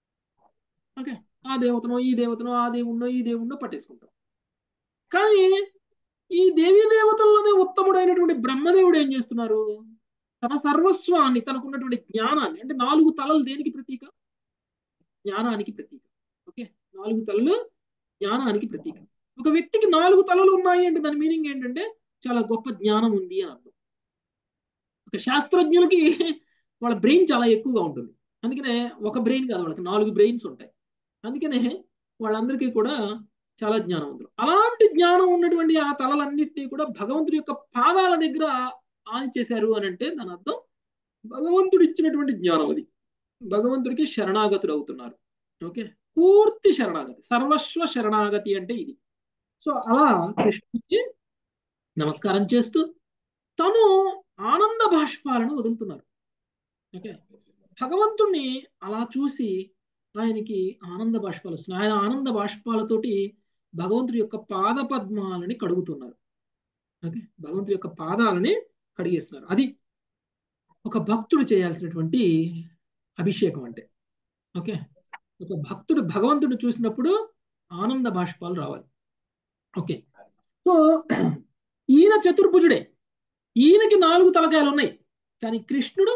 ఓకే ఆ దేవతనో ఈ దేవతనో ఆ దేవుణ్ణో ఈ దేవుణ్ణో పట్టేసుకుంటాం కానీ ఈ దేవీ దేవతల్లోనే ఉత్తముడైనటువంటి బ్రహ్మదేవుడు ఏం చేస్తున్నారు తన సర్వస్వాన్ని తనకున్నటువంటి జ్ఞానాన్ని అంటే నాలుగు తలలు దేనికి ప్రతీక జ్ఞానానికి ప్రతీక ఓకే నాలుగు తలలు జ్ఞానానికి ప్రతీక ఒక వ్యక్తికి నాలుగు తలలు ఉన్నాయి అంటే దాని మీనింగ్ ఏంటంటే చాలా గొప్ప జ్ఞానం ఉంది అని అర్థం ఒక శాస్త్రజ్ఞులకి వాళ్ళ బ్రెయిన్ చాలా ఎక్కువగా ఉంటుంది అందుకనే ఒక బ్రెయిన్ కాదు వాళ్ళకి నాలుగు బ్రెయిన్స్ ఉంటాయి అందుకనే వాళ్ళందరికీ కూడా చాలా జ్ఞానవంతులు అలాంటి జ్ఞానం ఉన్నటువంటి ఆ తలలన్నింటినీ కూడా భగవంతుడి యొక్క పాదాల దగ్గర ఆని చేశారు అని అంటే దాని అర్థం భగవంతుడు ఇచ్చినటువంటి జ్ఞానం అది భగవంతుడికి శరణాగతుడు అవుతున్నారు ఓకే పూర్తి శరణాగతి సర్వస్వ శరణాగతి అంటే ఇది సో అలా కృష్ణుడికి నమస్కారం చేస్తూ తను ఆనంద భాష్పాలను వదులుతున్నారు ఓకే భగవంతుణ్ణి అలా చూసి ఆయనకి ఆనంద బాష్పాలు వస్తున్నాయి ఆయన ఆనంద బాష్పాలతోటి భగవంతుడి యొక్క పాద పద్మాలని కడుగుతున్నారు ఓకే భగవంతుడి యొక్క పాదాలని కడిగేస్తున్నారు అది ఒక భక్తుడు చేయాల్సినటువంటి అభిషేకం అంటే ఓకే ఒక భక్తుడు భగవంతుడిని చూసినప్పుడు ఆనంద బాష్పాలు రావాలి ఓకే సో ఈయన చతుర్భుజుడే ఈయనకి నాలుగు తలకాయలు ఉన్నాయి కానీ కృష్ణుడు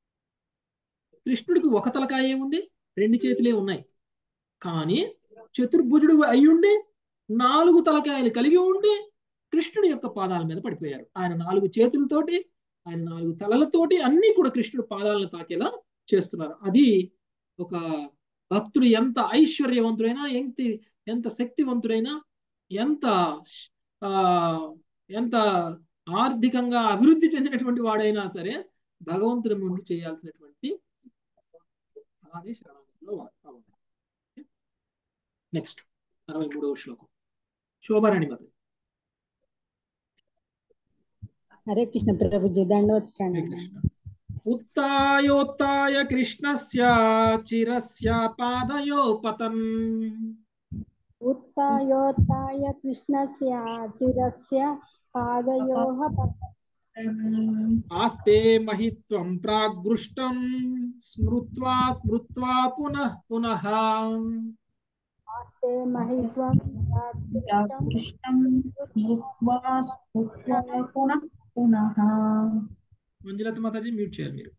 కృష్ణుడికి ఒక తలకాయ ఏముంది రెండు చేతులే ఉన్నాయి కానీ చతుర్భుజుడు అయ్యుండి నాలుగు తలకాయలు కలిగి ఉండి కృష్ణుడి యొక్క పాదాల మీద పడిపోయారు ఆయన నాలుగు చేతులతోటి ఆయన నాలుగు తలలతోటి అన్ని కూడా కృష్ణుడు పాదాలను తాకేలా చేస్తున్నారు అది ఒక భక్తుడు ఎంత ఐశ్వర్యవంతుడైనా ఎంత ఎంత శక్తివంతుడైనా ఎంత ఆ ఎంత ఆర్థికంగా అభివృద్ధి చెందినటువంటి వాడైనా సరే భగవంతుడి ముందు చేయాల్సినటువంటి అలానే శరణాగతిలో వాడుతూ ఉంటారు నెక్స్ట్ అరవై మూడవ శ్లోకం శోభారాణి మత హరే కృష్ణ ప్రభుజీ దండవత్ ప్రణామం కృష్ణ उत्तायोत्ताय कृष्णस्य चिरस्य पादयो पतन् उत्तायोत्ताय कृष्णस्य चिरस्य पादयोः आस्ते महित्वं प्राग्दृष्टं स्मृत्वा स्मृत्वा पुनः पुनः आस्ते महित्वं दृष्टं स्मृत्वा स्मृत्वा पुनः पुनः మంజులత మాతాజీ మ్యూట్ చేయాలి మీరు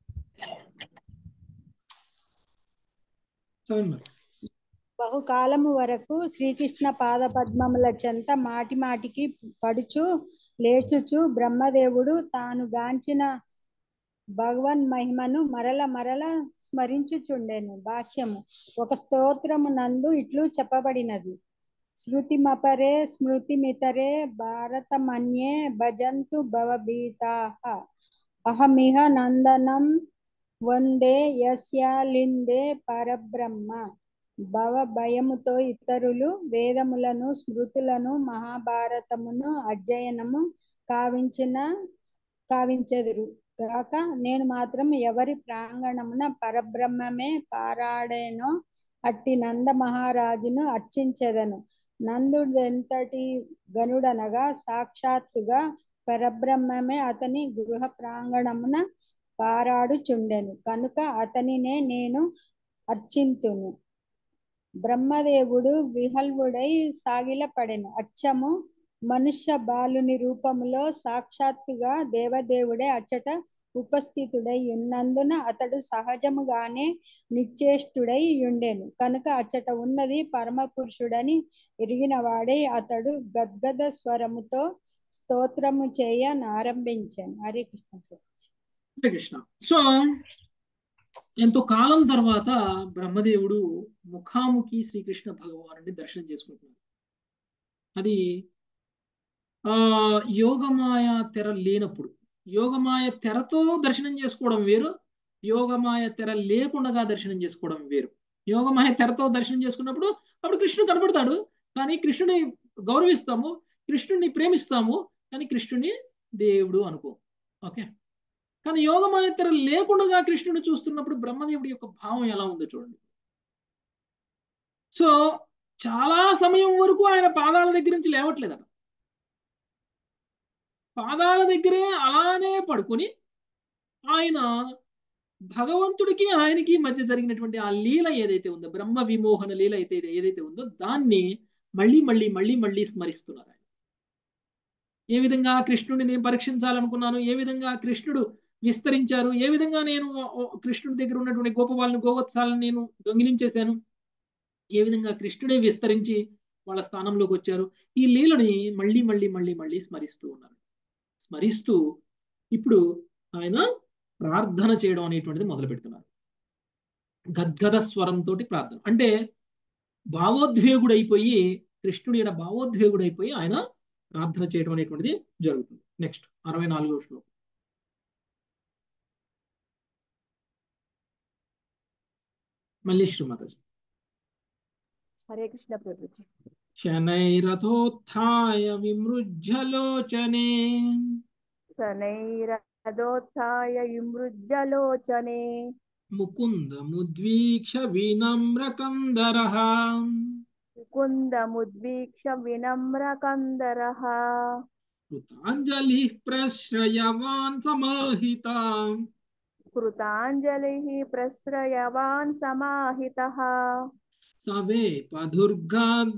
చదవండి మరి బహుకాలము వరకు శ్రీకృష్ణ పాద పద్మముల చెంత మాటి మాటికి పడుచు లేచుచు బ్రహ్మదేవుడు తాను గాంచిన భగవన్ మహిమను మరల మరల స్మరించుచుండెను భాష్యము ఒక స్తోత్రము నందు ఇట్లు చెప్పబడినది శృతిమపరే స్మృతిమితరే భారతమన్యే భజంతు భవభీతాః అహమిహ నందనం వందే యస్యాలిందే పరబ్రహ్మ భవ భయముతో ఇతరులు వేదములను స్మృతులను మహాభారతమును అధ్యయనము కావించిన కావించెదురు కాక నేను మాత్రం ఎవరి ప్రాంగణమున పరబ్రహ్మమే పారాడేనో అట్టి నంద మహారాజును అర్చించెదను నందుడెంతటి గనుడనగా సాక్షాత్తుగా పరబ్రహ్మమే అతని గృహ ప్రాంగణమున పారాడుచుండెను కనుక అతనినే నేను అర్చింతును బ్రహ్మదేవుడు విహల్వుడై సాగిలపడెను అచ్చము మనుష్య బాలుని రూపములో సాక్షాత్తుగా దేవదేవుడే అచ్చట ఉపస్థితుడై ఉన్నందున అతడు సహజముగానే నిశ్చేష్టుడై ఉండెను కనుక అచ్చట ఉన్నది పరమ పురుషుడని ఎరిగిన వాడై అతడు గద్గద స్వరముతో స్తోత్రము చేయ ఆరంభించాను హరే కృష్ణ హరే కృష్ణ సో ఎంతో కాలం తర్వాత బ్రహ్మదేవుడు ముఖాముఖి శ్రీకృష్ణ భగవానుడిని దర్శనం చేసుకుంటున్నాడు అది ఆ యోగమాయ తెర లేనప్పుడు యోగమాయ తెరతో దర్శనం చేసుకోవడం వేరు యోగమాయ తెర లేకుండా దర్శనం చేసుకోవడం వేరు యోగమాయ తెరతో దర్శనం చేసుకున్నప్పుడు అప్పుడు కృష్ణుడు కనపడతాడు కానీ కృష్ణుని గౌరవిస్తాము కృష్ణుడిని ప్రేమిస్తాము కానీ కృష్ణుని దేవుడు అనుకో ఓకే కానీ యోగమాయ తెర లేకుండా కృష్ణుడు చూస్తున్నప్పుడు బ్రహ్మదేవుడి యొక్క భావం ఎలా ఉందో చూడండి సో చాలా సమయం వరకు ఆయన పాదాల దగ్గర నుంచి లేవట్లేదట పాదాల దగ్గరే అలానే పడుకొని ఆయన భగవంతుడికి ఆయనకి మధ్య జరిగినటువంటి ఆ లీల ఏదైతే ఉందో బ్రహ్మ విమోహన లీల అయితే ఏదైతే ఉందో దాన్ని మళ్ళీ మళ్ళీ మళ్ళీ మళ్ళీ స్మరిస్తున్నారు ఆయన ఏ విధంగా కృష్ణుడిని నేను పరీక్షించాలనుకున్నాను ఏ విధంగా కృష్ణుడు విస్తరించారు ఏ విధంగా నేను కృష్ణుడి దగ్గర ఉన్నటువంటి గోపవాళ్ళని గోవత్సాలను నేను దొంగిలించేశాను ఏ విధంగా కృష్ణుడే విస్తరించి వాళ్ళ స్థానంలోకి వచ్చారు ఈ లీలని మళ్ళీ మళ్ళీ మళ్ళీ మళ్ళీ స్మరిస్తూ ఉన్నారు స్మరిస్తూ ఇప్పుడు ఆయన ప్రార్థన చేయడం అనేటువంటిది మొదలు పెడుతున్నారు గద్గద స్వరంతో ప్రార్థన అంటే భావోద్వేగుడైపోయి కృష్ణుడి యొక్క భావోద్వేగుడైపోయి ఆయన ప్రార్థన చేయడం అనేటువంటిది జరుగుతుంది నెక్స్ట్ అరవై నాలుగో శ్లోకం మళ్ళీ శ్రీమాతాజీ హరే కృష్ణ ప్రభుజీ శనైరథోత్థాయ విమృజ్యలోచనే శనైరథోత్థాయ విమృజ్యలోచనే ముకుందముద్వీక్ష వినమ్రకందరః ముకుందముద్వీక్ష వినమ్రకందరః కృతాంజలిః ప్రశ్రయవాన్ సమాహితాం కృతాంజలిః ప్రశ్రయవాన్ సమాహితః సవే పదుర్గాన్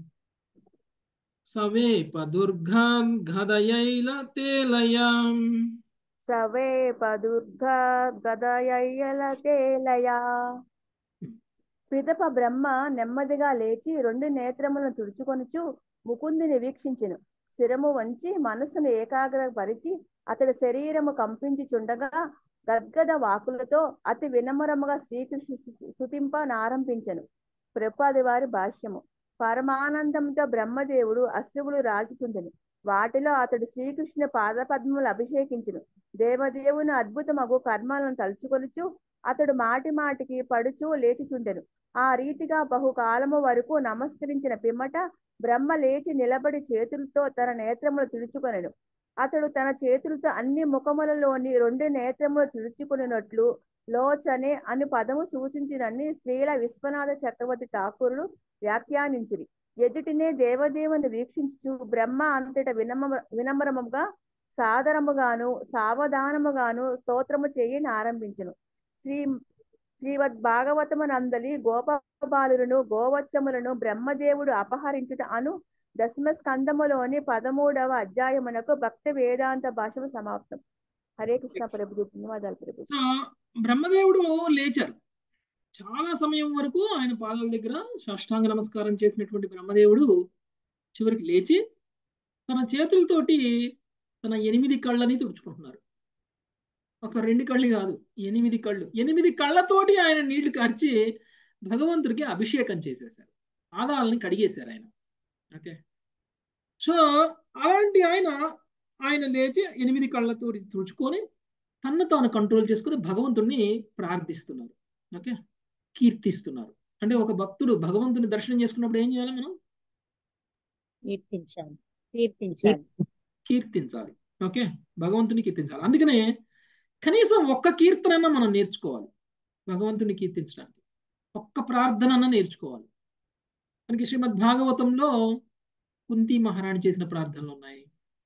సవే పదుర్గాన్ గదయైల తేలయాం సవే పదుర్గ గదయలకేలయా పిదప బ్రహ్మ నెమ్మదిగా లేచి రెండు నేత్రములను తుడుచుకొనుచు ముకుందిని వీక్షించెను శిరము వంచి మనస్సును ఏకాగ్రపరిచి అతడి శరీరము కంపించుచుండగా గద్గద వాకులతో అతి వినమ్రముగా శ్రీకృష్ణ స్థుతింప నారంభించెను ప్రపాది వారి భాష్యము పరమానందంతో బ్రహ్మదేవుడు అశ్రువులు రాజుతుండెను వాటిలో అతడు శ్రీకృష్ణ పాదపద్మములు అభిషేకించును దేవదేవుని అద్భుతమగు కర్మలను తలుచుకొనుచు అతడు మాటి మాటికి పడుచు లేచుచుండెను ఆ రీతిగా బహుకాలము వరకు నమస్కరించిన పిమ్మట బ్రహ్మ లేచి నిలబడి చేతులతో తన నేత్రములు తుడుచుకొనెను అతడు తన చేతులతో అన్ని ముఖములలోని రెండు నేత్రములు తుడుచుకున్నట్లు లోచనే అను పదము సూచించినన్ని స్త్రీల విశ్వనాథ చక్రవర్తి ఠాకూరులు వ్యాఖ్యానించిరి ఎదుటినే దేవదేవుని వీక్షించు బ్రహ్మ అంతట వినమ వినమ్రముగా సాదరముగాను సావధానముగాను స్తోత్రము చేయని ఆరంభించును శ్రీ శ్రీమద్ భాగవతమునందలి గోపబాలులను గోవచ్చములను బ్రహ్మదేవుడు అపహరించుట అను దశమ స్కందములోని పదమూడవ అధ్యాయమునకు భక్తి వేదాంత భాషము సమాప్తం హరే కృష్ణ ప్రభు ధన్యవాదాలు ప్రభు సో బ్రహ్మదేవుడు లేచారు చాలా సమయం వరకు ఆయన పాదాల దగ్గర సాష్టాంగ నమస్కారం చేసినటువంటి బ్రహ్మదేవుడు చివరికి లేచి తన చేతులతోటి తన ఎనిమిది కళ్ళని తుడుచుకుంటున్నారు ఒక రెండు కళ్ళు కాదు ఎనిమిది కళ్ళు ఎనిమిది కళ్ళతోటి ఆయన నీళ్లు కార్చి భగవంతుడికి అభిషేకం చేసేశారు పాదాలని కడిగేశారు ఆయన ఓకే సో అలాంటి ఆయన ఆయన లేచి ఎనిమిది కళ్ళతోటి తుడుచుకొని తన్ను తాను కంట్రోల్ చేసుకుని భగవంతుడిని ప్రార్థిస్తున్నారు ఓకే కీర్తిస్తున్నారు అంటే ఒక భక్తుడు భగవంతుని దర్శనం చేసుకున్నప్పుడు ఏం చేయాలి మనం కీర్తించాలి కీర్తించాలి కీర్తించాలి ఓకే భగవంతుని కీర్తించాలి అందుకనే కనీసం ఒక్క కీర్తనన్నా మనం నేర్చుకోవాలి భగవంతుని కీర్తించడానికి ఒక్క ప్రార్థన నేర్చుకోవాలి మనకి శ్రీమద్ భాగవతంలో కుంతి మహారాణి చేసిన ప్రార్థనలు ఉన్నాయి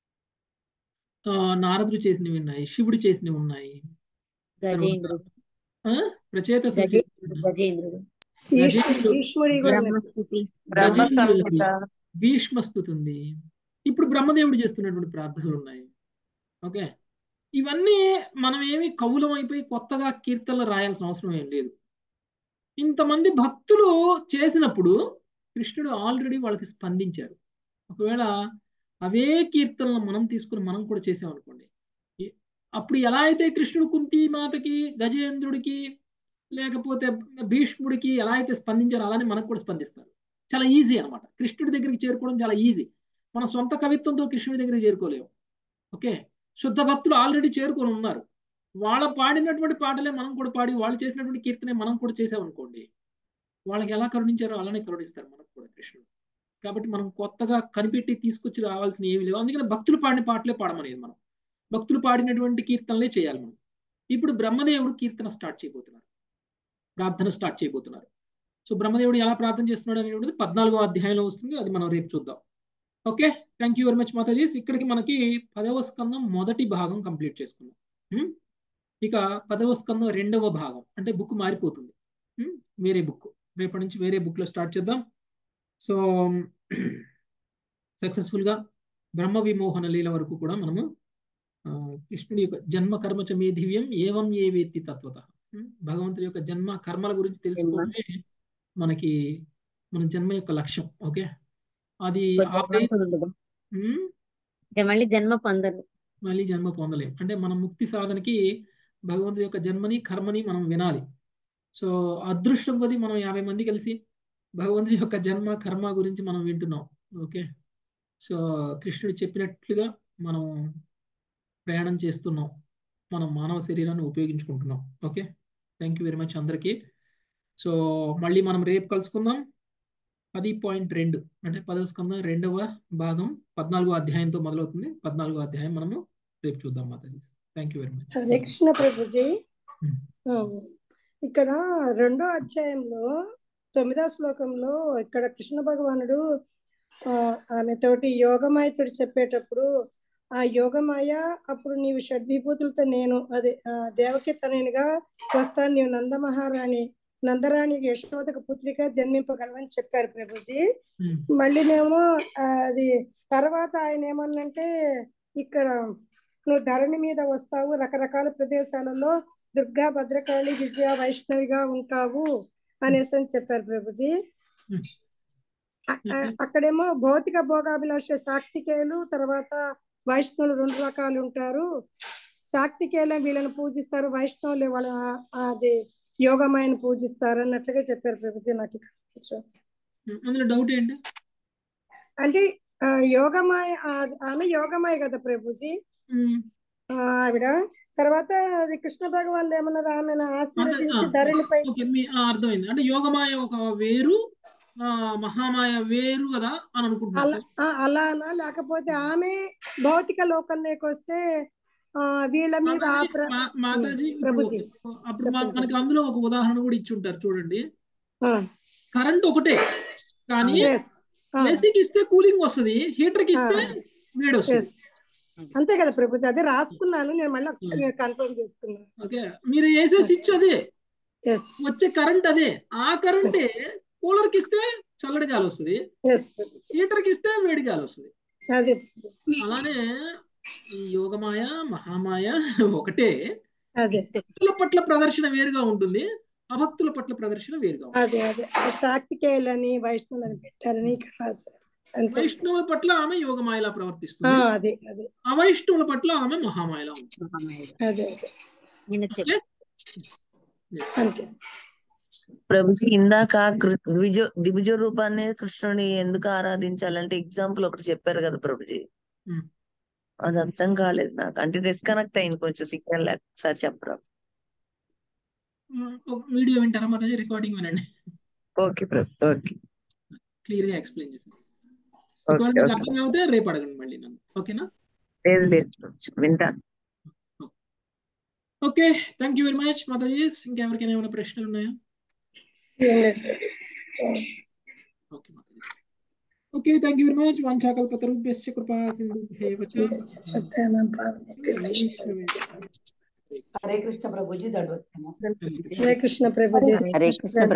ఆ నారదుడు చేసినవి ఉన్నాయి శివుడు చేసినవి ఉన్నాయి గజేంద్రుడు ఆ, ప్రచేతసుడు గజే- చేసినవి ఉన్నాయి. గజేంద్రుడు గజేంద్రుడు ఈశ్వరి కూడా ఉన్నది. బ్రహ్మస్థుతి గజేంద్రుడు ఉంది. భీష్మస్తుతి ఉంది ఇప్పుడు బ్రహ్మదేవుడు చేస్తున్నటువంటి ప్రార్థనలు ఉన్నాయి ఓకే ఇవన్నీ మనం ఏమి కవులం అయిపోయి కొత్తగా కీర్తనలు రాయాల్సిన అవసరం ఏం లేదు ఇంతమంది భక్తులు చేసినప్పుడు కృష్ణుడు ఆల్రెడీ వాళ్ళకి స్పందించారు ఒకవేళ అవే కీర్తనలు మనం తీసుకుని మనం కూడా చేసామనుకోండి ఈ- అప్పుడు ఎలా అయితే కృష్ణుడు కుంతి మాతకి గజేంద్రుడికి లేకపోతే భీష్ముడికి ఎలా అయితే స్పందించారో అలానే మనకు కూడా స్పందిస్తారు చాలా ఈజీ అన్నమాట కృష్ణుడి దగ్గరికి చేరుకోవడం చాలా ఈజీ మన సొంత కవిత్వంతో కృష్ణుడి దగ్గరికి చేరుకోలేము ఓకే శుద్ధ భక్తులు ఆల్రెడీ చేరుకొని ఉన్నారు వాళ్ళ పాడినటువంటి పాటలే మనం కూడా పాడి వాళ్ళు చేసినటువంటి కీర్తనే మనం కూడా చేసామనుకోండి వాళ్ళకి ఎలా కరుణించారో అలానే కరుణిస్తారు మనకు కూడా కృష్ణుడు కాబట్టి మనం కొత్తగా కనిపెట్టి తీసుకొచ్చి రావాల్సిన ఏమి లేవు అందుకని భక్తులు పాడిన పాటలే పాడమనేది మనం భక్తులు పాడినటువంటి కీర్తనలే చేయాలి మనం ఇప్పుడు బ్రహ్మదేవుడు కీర్తన స్టార్ట్ చేయబోతున్నారు ప్రార్థన స్టార్ట్ చేయబోతున్నారు సో బ్రహ్మదేవుడు ఎలా ప్రార్థన చేస్తున్నాడు అనేటువంటిది పద్నాలుగో అధ్యాయంలో వస్తుంది అది మనం రేపు చూద్దాం okay thank you very much మాతాజీస్ ఇక్కడికి మనకి పదవ స్కందం మొదటి భాగం కంప్లీట్ చేసుకున్నాం ఉమ్? ఇక పదవ స్కందం రెండవ భాగం అంటే బుక్ మారిపోతుంది ఉమ్? వేరే బుక్ రేపటి నుంచి వేరే బుక్ లో స్టార్ట్ చేద్దాం సో సక్సెస్ఫుల్ గా బ్రహ్మ విమోహన లీల వరకు కూడా మనము ఆ, కృష్ణుడి యొక్క జన్మ కర్మ చ మే దివ్యం ఏవం ఏ వేత్తి తత్వత ఉమ్? భగవంతుడి యొక్క జన్మ కర్మల గురించి తెలుసుకోవడమే మనకి మన జన్మ యొక్క లక్ష్యం ఓకే అది ఆ ప్రయ- ఉండదు ఉమ్? ఇక మళ్ళీ జన్మ పొందరు మళ్ళీ జన్మ పొందలేం అంటే మన ముక్తి సాధనకి భగవంతుడి యొక్క జన్మని కర్మని మనం వినాలి సో అదృష్టం కొద్దీ మనం యాభై మంది కలిసి భగవంతుడి యొక్క జన్మ కర్మ గురించి మనం వింటున్నాం ఓకే సో కృష్ణుడు చెప్పినట్లుగా మనం ప్రయాణం చేస్తున్నాం మనం మానవ శరీరాన్ని ఉపయోగించుకుంటున్నాం okay thank you very much అందరికీ సో మళ్ళీ మనం రేపు కలుసుకుందాం పది పాయింట్ రెండు అంటే పదవ స్కందం రెండవ భాగం పద్నాలుగో అధ్యాయంతో మొదలవుతుంది పద్నాలుగో అధ్యాయం మనము రేపు చూద్దాం మాతాజీ thank you very much Hare Krishna ప్రభుజీ Hmm. ఆ, ఇక్కడ రెండో అధ్యాయంలో తొమ్మిదో శ్లోకంలో ఇక్కడ కృష్ణ భగవానుడు ఆ, ఆమె తోటి యోగమాయతుడు చెప్పేటప్పుడు ఆ యోగమాయ అప్పుడు నీవు షడ్విభూతులతో నేను అదే ఆ, దేవకి తనయునిగా వస్తాను నీవు నందమహారాణి నందరాణి యశోదకు పుత్రిక జన్మింపగలవని చెప్పారు ప్రభుజీ Hmm. మళ్ళీనేమో ఆ, అది తర్వాత ఆయన ఏమన్నంటే ఇక్కడ నువ్వు ధరణి మీద వస్తావు రకరకాల ప్రదేశాలలో దుర్గా భద్రకాళి విజయ వైష్ణవిగా ఉంటావు అనేసి అని చెప్పారు ప్రభుజీ Hmm. అ- అ- అక్కడేమో భౌతిక భోగాభిలాష శాక్తికేయులు తర్వాత వైష్ణవులు రెండు రకాలు ఉంటారు శాక్తికేయులు వీళ్ళని పూజిస్తారు వైష్ణవులు వాళ్ళ అది యోగమాయని పూజిస్తారు అన్నట్లుగా చెప్పారు ప్రభుజీ నాకు ఇక్కడ. అందులో డౌట్ ఏంటి అంటే ఆ, యోగమాయ ఆ, ఆమె యోగమాయ కదా ప్రభుజీ ఉమ్. ఆ, ఆవిడ తర్వాత అది కృష్ణ భగవాన్ ఏమన్నారు ఆమెను అంటే ఆశీర్వదించి ఆ, ధరణిపై ఓకే మీ ఆ, అర్థమైంది అంటే యోగమాయ ఒక వేరు ఆ, మహామాయ వేరు కదా అని అలా అనుకుంటున్నాను ఆ, అలానా లేకపోతే ఆమె భౌతిక లోకంలోకి వస్తే ఆ, వీళ్ళ మీద ఆ మాతాజీ ప్ర- మా- మాతాజీ ఇప్పుడు ప్రభుజీ అప్పుడు మా- చెప్పండి మనకి ప్రభుజీ అందులో ఒక ఉదాహరణ కూడా ఇచ్చి ఉంటారు చూడండి ఆ, కరెంట్ ఒకటే కానీ yes. ఆ, ఏసీకి ఇస్తే కూలింగ్ వస్తుంది హీటర్ కి ఆ, ఇస్తే వేడి వస్తుంది yes. అంతే కదా ప్రభుజీ అదే రాసుకున్నాను నేను మళ్ళీ ఒకసారి నేను కన్ఫర్మ్ చేసుకున్నాను ఓకే మీరు వేసే స్విచ్ అదే ఎస్ వచ్చే కరెంట్ అదే ఆ కరెంటే కూలర్ కి ఇస్తే చల్లటి గాలి వస్తుంది ఎస్ హీటర్ కి ఇస్తే వేడి గాలి వస్తుంది అదే అలానే ఈ యోగమాయ మహామాయ ఒకటే అదే భక్తుల పట్ల ప్రదర్శన వేరుగా ఉంటుంది అభక్తుల పట్ల ప్రదర్శన వేరుగా ఉంటుంది అదే అదే శాక్తికేయులని వైష్ణవులని పెట్టారని ఇక్కడ రాశారు అంతే వైష్ణవుల పట్ల ఆమె యోగమాయలా ఆ, ప్రవర్తిస్తుంది అదే అదే అవైష్ణవుల పట్ల ఆమె మహామాయలా ఉంటుంది అదే అదే నిన్న చెప్ప ఓకే అంతే ప్రభుజీ ఇందాక కృ- ద్విజ ద్విభుజ రూపాన్ని కృష్ణుని ఎందుకు ఆరాధించాలంటే ఎగ్జాంపుల్ ఒకటి చెప్పారు కదా ప్రభుజీ ఉమ్. అది అర్థం కాలేదు నాకు అంటే డిస్కనెక్ట్ అయింది కొంచెం సిగ్నల్ లేక ఒకసారి చెప్పరా ఉమ్, ఒక వీడియో వింటారా మరి రికార్డింగ్ వినండి ఓకే ప్రభు ఓకే క్లియర్ గా ఎక్స్ప్లెయిన్ చేశాను ఒకవేళ ఓకే మీకు ఓకే అర్థం కాకపోతే రేపు అడగండి మళ్ళీ నన్ను ఓకేనా లేదు లేదు ప్రభుజీ, వింటాను okay thank you very much మాతాజీస్ ఇంకెవరికైనా ఏమైనా ప్రశ్నలు ఉన్నాయా ఏం లేదు ఓకే మాతాజీ okay thank you very much వాంఛాకల్పతరుభ్యశ్చ కృపా సింధుభ్యేవ చ సత్యానం పావని హరే కృష్ణ ప్రభుజీ దండవత్సమ హరే కృష్ణ ప్రభుజీ హరే కృష్ణ